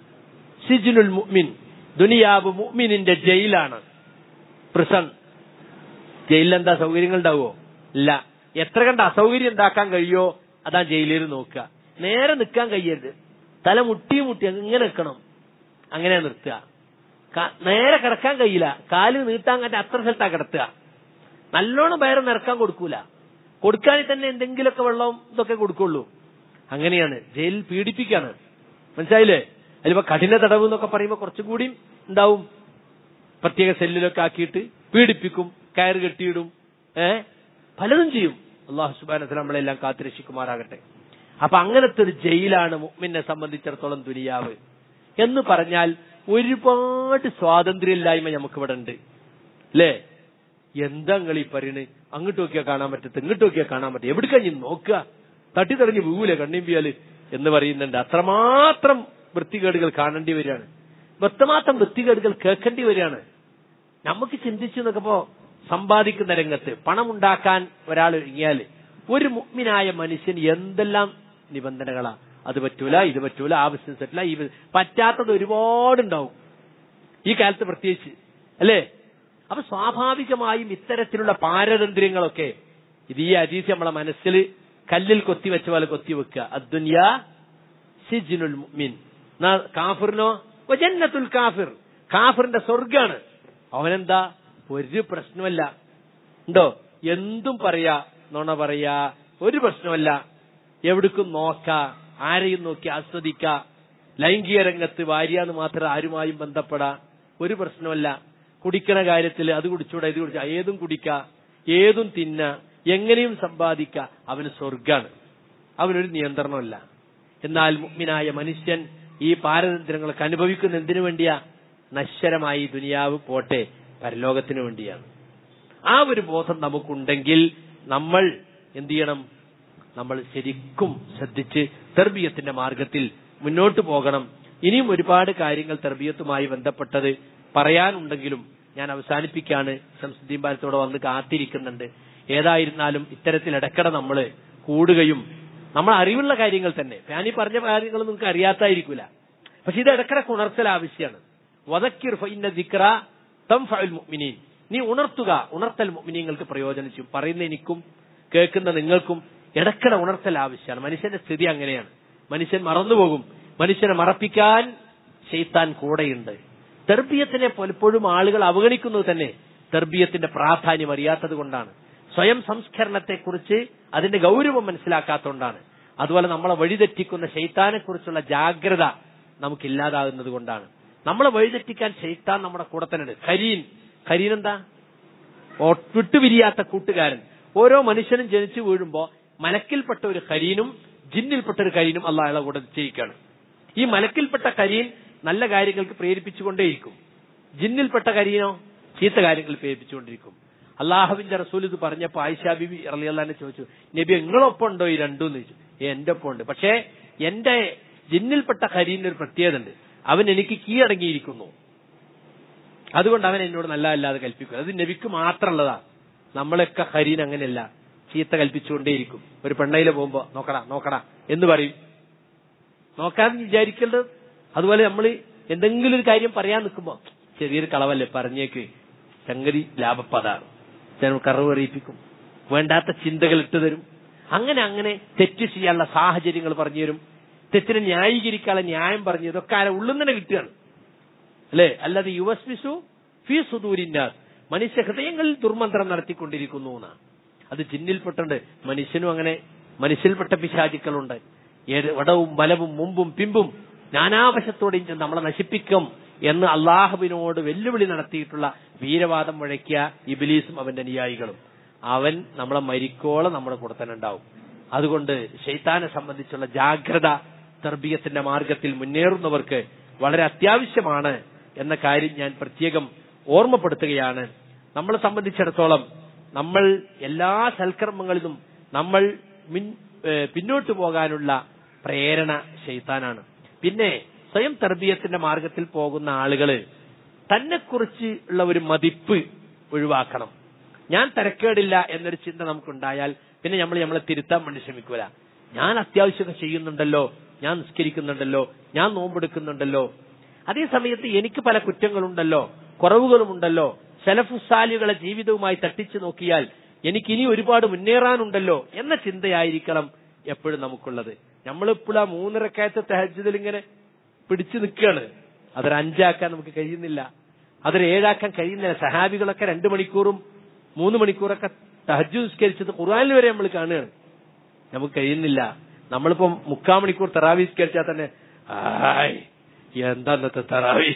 സിജ്നുൽ മുഅ്മിൻ ദുനിയാവ് മുഅ്മിനിന്റെ ജയിലാണ് പ്രിസൺ ജയിലിൽ എന്താ സൗകര്യങ്ങൾ ഉണ്ടാവുമോ ഇല്ല എത്ര കണ്ട അസൗകര്യം ഉണ്ടാക്കാൻ കഴിയോ അതാ ജയിലിൽ നോക്കുക നേരെ നിൽക്കാൻ കഴിയരുത് തല മുട്ടി മുട്ടി അങ്ങനെ നിൽക്കണം അങ്ങനെ നിർത്തുക ക- നേരെ കിടക്കാൻ കഴിയില്ല കാല് നീട്ടാൻ കണ്ട അത്ര സ്ഥലത്താ കിടത്തുക നല്ലോണം വയറ് നിറക്കാൻ കൊടുക്കൂല കൊടുക്കാനിൽ തന്നെ എന്തെങ്കിലുമൊക്കെ വെള്ളവും ഇതൊക്കെ കൊടുക്കുള്ളൂ അങ്ങനെയാണ് ജയിലിൽ പീഡിപ്പിക്കാണ് മനസ്സിലായില്ലേ അതിലിപ്പോ കഠിന തടവ് എന്നൊക്കെ പറയുമ്പോൾ കുറച്ചും കൂടി ഉണ്ടാവും പ്രത്യേക സെല്ലിലൊക്കെ ആക്കിയിട്ട് പീഡിപ്പിക്കും കയറ് കെട്ടിയിടും ഏ പലതും ചെയ്യും അള്ളാഹു സുബാന നമ്മളെല്ലാം കാത്തുരക്ഷിക്കുമാറാകട്ടെ അപ്പൊ അങ്ങനത്തെ ഒരു ജയിലാണ് മുഅ്മിനെ സംബന്ധിച്ചിടത്തോളം ദുനിയാവ് എന്ന് പറഞ്ഞാൽ ഒരുപാട് സ്വാതന്ത്ര്യമില്ലായ്മ നമുക്കിവിടെ ഉണ്ട് അല്ലേ എന്താ ഈ പറയണ് അങ്ങോട്ട് നോക്കിയാ കാണാൻ പറ്റത്ത് ഇങ്ങോട്ട് നോക്കിയാ കാണാൻ പറ്റും എവിടെ കഴിഞ്ഞ് നോക്കുക തട്ടിത്തെറിഞ്ഞ് വീവൂലെ കണ്ണിമ്പിയാല് എന്ന് പറയുന്നുണ്ട് അത്രമാത്രം വൃത്തികേടുകൾ കാണേണ്ടി വരികയാണ് എത്രമാത്രം വൃത്തികേടുകൾ കേൾക്കേണ്ടി വരികയാണ് നമുക്ക് ചിന്തിച്ചു നോക്കുമ്പോ സമ്പാദിക്കുന്ന രംഗത്ത് പണമുണ്ടാക്കാൻ ഒരാൾ ഒരുങ്ങിയാല് ഒരു മുഗ്മിനായ മനുഷ്യൻ എന്തെല്ലാം നിബന്ധനകളാ അത് പറ്റൂല ഇത് പറ്റൂല ആ ബിസിനസ് പറ്റില്ല ഈ ബി- പറ്റാത്തത് ഒരുപാടുണ്ടാവും ഈ കാലത്ത് പ്രത്യേകിച്ച് അല്ലേ അപ്പൊ സ്വാഭാവികമായും ഇത്തരത്തിലുള്ള പാരതന്ത്ര്യങ്ങളൊക്കെ ഇത് ഈ അജീസ് നമ്മളെ മനസ്സിൽ കല്ലിൽ കൊത്തിവെച്ച പോലെ കൊത്തിവെക്കുക അദ്ദുനിയ സിജിനുൽ മുഅ്മിൻ എന്നാ കാഫിറിനോ വജന്നത്തുൽ കാഫിർ കാഫിറിന്റെ സ്വർഗാണ് അവനെന്താ ഒരു പ്രശ്നമല്ല ഉണ്ടോ എന്തും പറയാ നുണ പറയാ ഒരു പ്രശ്നമല്ല എവിടേക്കും നോക്ക ആരെയും നോക്കി ആസ്വദിക്ക ലൈംഗിക രംഗത്ത് ഭാര്യാന്ന് മാത്രം ആരുമായും ബന്ധപ്പെടാ ഒരു പ്രശ്നമല്ല കുടിക്കണ കാര്യത്തിൽ അത് കുടിച്ചൂടാ ഇത് കുടിച്ച ഏതും കുടിക്ക ഏതും തിന്ന എങ്ങനെയും സമ്പാദിക്ക അവന് സ്വർഗാണ് അവനൊരു നിയന്ത്രണമല്ല എന്നാൽ മുഗ്മിനായ മനുഷ്യൻ ഈ പാരതന്ത്ര്യങ്ങളൊക്കെ അനുഭവിക്കുന്ന എന്തിനു വേണ്ടിയാ നശ്വരമായി ഈ ദുനിയാവ് പോട്ടെ പരലോകത്തിനു വേണ്ടിയാണ് ആ ഒരു ബോധം നമുക്കുണ്ടെങ്കിൽ നമ്മൾ എന്ത് ചെയ്യണം നമ്മൾ ശരിക്കും ശ്രദ്ധിച്ച് തെർബീയത്തിന്റെ മാർഗത്തിൽ മുന്നോട്ട് പോകണം ഇനിയും ഒരുപാട് കാര്യങ്ങൾ തെർബീയത്തുമായി ബന്ധപ്പെട്ടത് പറയാനുണ്ടെങ്കിലും ഞാൻ അവസാനിപ്പിക്കാണ് ശംസുദ്ദീൻ ബാലത്തോടെ വന്ന് കാത്തിരിക്കുന്നുണ്ട് ഏതായിരുന്നാലും ഇത്തരത്തിൽ ഇടയ്ക്കിടെ നമ്മൾ കൂടുകയും നമ്മൾ അറിവുള്ള കാര്യങ്ങൾ തന്നെ ഞാൻ ഈ പറഞ്ഞ കാര്യങ്ങൾ നിങ്ങൾക്ക് അറിയാത്തായിരിക്കില്ല പക്ഷെ ഇത് ഇടക്കിടക്ക് ഉണർത്തൽ ആവശ്യമാണ് വദക്കിർ ഫഇന്ന ദിക്റ തൻഫഉൽ മുഅ്മിനീൻ നീ ഉണർത്തുക ഉണർത്തൽ മുഅ്മിനീങ്ങൾക്ക് പ്രയോജനം ചെയ്യും പറയുന്ന എനിക്കും കേൾക്കുന്ന നിങ്ങൾക്കും ഇടക്കിടെ ഉണർത്തൽ ആവശ്യമാണ് മനുഷ്യന്റെ സ്ഥിതി അങ്ങനെയാണ് മനുഷ്യൻ മറന്നുപോകും മനുഷ്യനെ മറപ്പിക്കാൻ ഷെയ്ത്താൻ കൂടെയുണ്ട് തെർബിയത്തിനെ പലപ്പോഴും ആളുകൾ അവഗണിക്കുന്നത് തന്നെ തെർബിയത്തിന്റെ പ്രാധാന്യം അറിയാത്തത് കൊണ്ടാണ് സ്വയം സംസ്കരണത്തെക്കുറിച്ച് അതിന്റെ ഗൗരവം മനസ്സിലാക്കാത്തതുകൊണ്ടാണ് അതുപോലെ നമ്മളെ വഴിതെറ്റിക്കുന്ന ഷെയ്ത്താനെ കുറിച്ചുള്ള ജാഗ്രത നമുക്കില്ലാതാകുന്നത് കൊണ്ടാണ് നമ്മളെ വഴിതെറ്റിക്കാൻ ഷെയ്ത്താൻ നമ്മുടെ കൂടെ തന്നെ ഉണ്ട് ഖരീൻ ഖരീൻ എന്താ ഒ- വിട്ടുപിരിയാത്ത കൂട്ടുകാരൻ ഓരോ മനുഷ്യനും ജനിച്ചു വീഴുമ്പോ മലക്കിൽപ്പെട്ട ഒരു കരീനും ജിന്നിൽപ്പെട്ട ഒരു കരീനും അള്ളാഹുടെ കൂടെ ചെയ്യിക്കാണ് ഈ മലക്കിൽപ്പെട്ട കരീൻ നല്ല കാര്യങ്ങൾക്ക് പ്രേരിപ്പിച്ചുകൊണ്ടേയിരിക്കും ജിന്നിൽപ്പെട്ട കരീനോ ചീത്ത കാര്യങ്ങൾ പ്രേരിപ്പിച്ചുകൊണ്ടിരിക്കും അള്ളാഹുവിന്റെ റസൂൽ ഇത് പറഞ്ഞപ്പോ ആയിഷ ബിബി അലിയല്ലാനെ ചോദിച്ചു നബി എങ്ങളൊപ്പം ഉണ്ടോ ഈ രണ്ടും എന്ന് ചോദിച്ചു "ഏ, എന്റെ ഒപ്പം ഉണ്ട് പക്ഷേ എന്റെ ജിന്നിൽപ്പെട്ട കരീന് ഒരു പ്രത്യേകത ഉണ്ട് അവൻ എനിക്ക് കീഴടങ്ങിയിരിക്കുന്നു അതുകൊണ്ട് അവൻ എന്നോട് നല്ല അല്ലാതെ കൽപ്പിക്കും അത് നബിക്ക് മാത്രമുള്ളതാ നമ്മളൊക്കെ ഹരീൻ അങ്ങനെയല്ല ചീത്ത കൽപ്പിച്ചുകൊണ്ടേയിരിക്കും ഒരു പെണ്ണയില് പോകുമ്പോ നോക്കടാ നോക്കടാ എന്ന് പറയും നോക്കാൻ വിചാരിക്കേണ്ടത് അതുപോലെ നമ്മൾ എന്തെങ്കിലും ഒരു കാര്യം പറയാൻ നിൽക്കുമ്പോ ചെറിയൊരു കളവല്ലേ പറഞ്ഞേക്ക് സംഗതി ലാഭപ്പതാണ് ജനം കറവ് അറിയിപ്പിക്കും വേണ്ടാത്ത ചിന്തകൾ ഇട്ടു തരും അങ്ങനെ അങ്ങനെ തെറ്റ് ചെയ്യാനുള്ള സാഹചര്യങ്ങൾ പറഞ്ഞു തരും തെറ്റിനെ ന്യായീകരിക്കാനുള്ള ന്യായം പറഞ്ഞു ഇതൊക്കെ ആരെ ഉള്ളിൽ തന്നെ കിട്ടുകയാണ് അല്ലെ അല്ലാതെ യുവസ്മിസു ഫീ സുദൂരിന്നാസ് മനുഷ്യ ഹൃദയങ്ങളിൽ ദുർമന്ത്രം നടത്തിക്കൊണ്ടിരിക്കുന്നു എന്നാണ് അത് ജിന്നിൽപ്പെട്ടുണ്ട് മനുഷ്യനും അങ്ങനെ മനുഷ്യൽപ്പെട്ട പിശാചുക്കളുണ്ട് ഏത് വടവും ബലവും മുമ്പും പിമ്പും നാനാവശത്തോടെയും ചെന്ന് നമ്മളെ നശിപ്പിക്കും എന്ന് അള്ളാഹുവിനോട് വെല്ലുവിളി നടത്തിയിട്ടുള്ള വീരവാദം മുഴക്കിയ ഇബിലീസും അവന്റെ അനുയായികളും അവൻ നമ്മളെ മരിക്കോളം നമ്മുടെ കൂടെ തന്നെ ഉണ്ടാവും അതുകൊണ്ട് ഷെയ്ത്താനെ സംബന്ധിച്ചുള്ള ജാഗ്രത തർബീയത്തിന്റെ മാർഗത്തിൽ മുന്നേറുന്നവർക്ക് വളരെ അത്യാവശ്യമാണ് എന്ന കാര്യം ഞാൻ പ്രത്യേകം ഓർമ്മപ്പെടുത്തുകയാണ് നമ്മളെ സംബന്ധിച്ചിടത്തോളം നമ്മൾ എല്ലാ സൽക്കർമ്മങ്ങളിലും നമ്മൾ മിൻ- ഏഹ് പിന്നോട്ട് പോകാനുള്ള പ്രേരണ ഷെയ്ത്താനാണ് പിന്നെ സ്വയം തർബീയത്തിന്റെ മാർഗത്തിൽ പോകുന്ന ആളുകള് തന്നെക്കുറിച്ച് ഉള്ള ഒരു മതിപ്പ് ഒഴിവാക്കണം ഞാൻ തരക്കേടില്ല എന്നൊരു ചിന്ത നമുക്കുണ്ടായാൽ പിന്നെ നമ്മൾ നമ്മളെ തിരുത്താൻ വേണ്ടി ശ്രമിക്കൂല ഞാൻ അത്യാവശ്യമൊക്കെ ചെയ്യുന്നുണ്ടല്ലോ ഞാൻ നിസ്കരിക്കുന്നുണ്ടല്ലോ ഞാൻ നോമ്പെടുക്കുന്നുണ്ടല്ലോ അതേ സമയത്ത് എനിക്ക് പല കുറ്റങ്ങളുണ്ടല്ലോ കുറവുകളുമുണ്ടല്ലോ സെലഫുസാലികളെ ജീവിതവുമായി തട്ടിച്ചു നോക്കിയാൽ എനിക്ക് ഇനി ഒരുപാട് മുന്നേറാനുണ്ടല്ലോ എന്ന ചിന്തയായിരിക്കണം എപ്പോഴും നമുക്കുള്ളത് നമ്മളിപ്പോൾ ആ മൂന്നരക്കയത്തെ തഹജ്ജുദിൽ ഇങ്ങനെ പിടിച്ചു നിൽക്കുകയാണ് അതൊരു അഞ്ചാക്കാൻ നമുക്ക് കഴിയുന്നില്ല അതൊരു ഏഴാക്കാൻ കഴിയുന്നില്ല സഹാബികളൊക്കെ രണ്ടു മണിക്കൂറും മൂന്ന് മണിക്കൂറൊക്കെ തഹജ്ജു നിസ്കരിച്ചത് ഖുർആനിൽ വരെ നമ്മൾ കാണുകയാണ് നമുക്ക് കഴിയുന്നില്ല നമ്മളിപ്പോ മുക്കാൽ മണിക്കൂർ തെറാവി നിസ്കരിച്ചാൽ തന്നെ ആയ് എന്താ ഇന്നത്തെ തെറാവി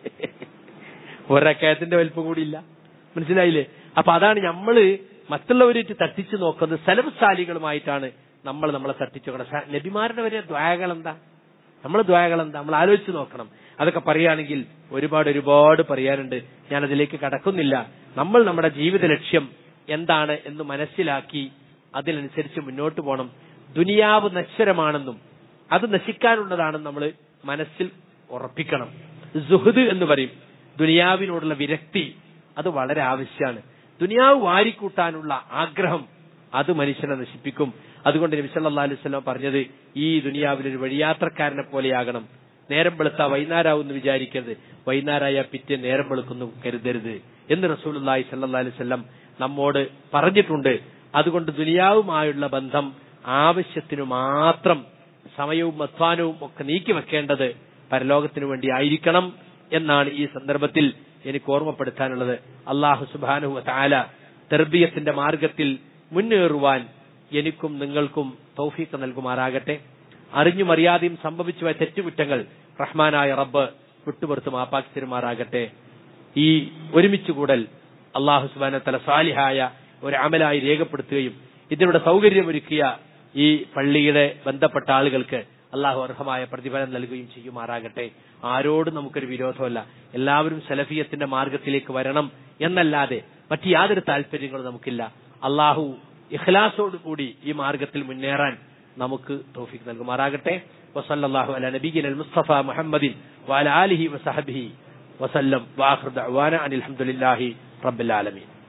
ഒരക്കയത്തിന്റെ വലിപ്പം കൂടിയില്ല മനസ്സിലായില്ലേ അപ്പൊ അതാണ് നമ്മള് മറ്റുള്ളവരായിട്ട് തട്ടിച്ചു നോക്കുന്നത് സെലവുസാലികളുമായിട്ടാണ് നമ്മൾ നമ്മളെ തട്ടിച്ചു നോക്കണം നബിമാരുടെ വരെ ദ്വായകൾ എന്താ നമ്മളെ ദ്വായകൾ എന്താ നമ്മൾ ആലോചിച്ച് നോക്കണം അതൊക്കെ പറയുകയാണെങ്കിൽ ഒരുപാട് ഒരുപാട് പറയാനുണ്ട് ഞാൻ അതിലേക്ക് കടക്കുന്നില്ല നമ്മൾ നമ്മുടെ ജീവിത ലക്ഷ്യം എന്താണ് എന്ന് മനസ്സിലാക്കി അതിനനുസരിച്ച് മുന്നോട്ട് പോകണം ദുനിയാവ് നശ്വരമാണെന്നും അത് നശിക്കാനുള്ളതാണെന്ന് നമ്മൾ മനസ്സിൽ ഉറപ്പിക്കണം സുഹൃദ് എന്ന് പറയും ദുനിയാവിനോടുള്ള വിരക്തി അത് വളരെ ആവശ്യമാണ് ദുനിയാവ് വാരിക്കൂട്ടാനുള്ള ആഗ്രഹം അത് മനുഷ്യനെ നശിപ്പിക്കും അതുകൊണ്ട് നബി സല്ലല്ലാഹു അലൈഹി വസല്ലം പറഞ്ഞത് ഈ ദുനിയാവിൽ ഒരു വഴിയാത്രക്കാരനെ പോലെയാകണം നേരം വെളുത്ത വൈകുന്നേരമാവും എന്ന് വിചാരിക്കരുത് വൈകുന്നേരമായ പിറ്റേ നേരം വെളുക്കുന്നു കരുതരുത് എന്ന് റസൂലുള്ളാഹി സല്ലല്ലാഹു അലൈഹി വസല്ലം നമ്മോട് പറഞ്ഞിട്ടുണ്ട് അതുകൊണ്ട് ദുനിയാവുമായുള്ള ബന്ധം ആവശ്യത്തിനു മാത്രം സമയവും അധ്വാനവും ഒക്കെ നീക്കി വെക്കേണ്ടത് പരലോകത്തിനു വേണ്ടി ആയിരിക്കണം എന്നാണ് ഈ സന്ദർഭത്തിൽ എനിക്ക് ഓർമ്മപ്പെടുത്താനുള്ളത് അള്ളാഹു സുബാനുഹു താല തെർബിയത്തിന്റെ മാർഗത്തിൽ മുന്നേറുവാൻ എനിക്കും നിങ്ങൾക്കും തൗഫീഖ് നൽകുമാറാകട്ടെ അറിഞ്ഞും അറിയാതെയും സംഭവിച്ചു പോയ തെറ്റുകുറ്റങ്ങൾ റഹ്മാനായ റബ്ബ് വിട്ടുപുറത്ത് മാപ്പാക്കി തരുമാറാകട്ടെ ഈ ഒരുമിച്ച് കൂടൽ അള്ളാഹു സുബാന തല സാലിഹായ ഒരു അമലായി രേഖപ്പെടുത്തുകയും ഇതിലൂടെ സൗകര്യമൊരുക്കിയ ഈ പള്ളിയുടെ ബന്ധപ്പെട്ട ആളുകൾക്ക് അള്ളാഹു അർഹമായ പ്രതിഫലം നൽകുകയും ചെയ്യുമാറാകട്ടെ ആരോടും നമുക്കൊരു വിരോധമല്ല എല്ലാവരും സലഫിയത്തിന്റെ മാർഗത്തിലേക്ക് വരണം എന്നല്ലാതെ മറ്റു യാതൊരു താല്പര്യങ്ങളും നമുക്കില്ല അള്ളാഹു ഇഖ്ലാസോട് കൂടി ഈ മാർഗത്തിൽ മുന്നേറാൻ നമുക്ക് തോഫിക്ക് നൽകുമാറാകട്ടെ വസല്ലാഹു അല നബീൻ അൽ മുസ്തഫ മുഹമ്മദിൻ വാല ആലിഹി വസഹബിഹി വസല്ലം വാഹൃദ് അനിൽ അലഹമുല്ലാഹി റബ്ബുൽ ആലമീൻ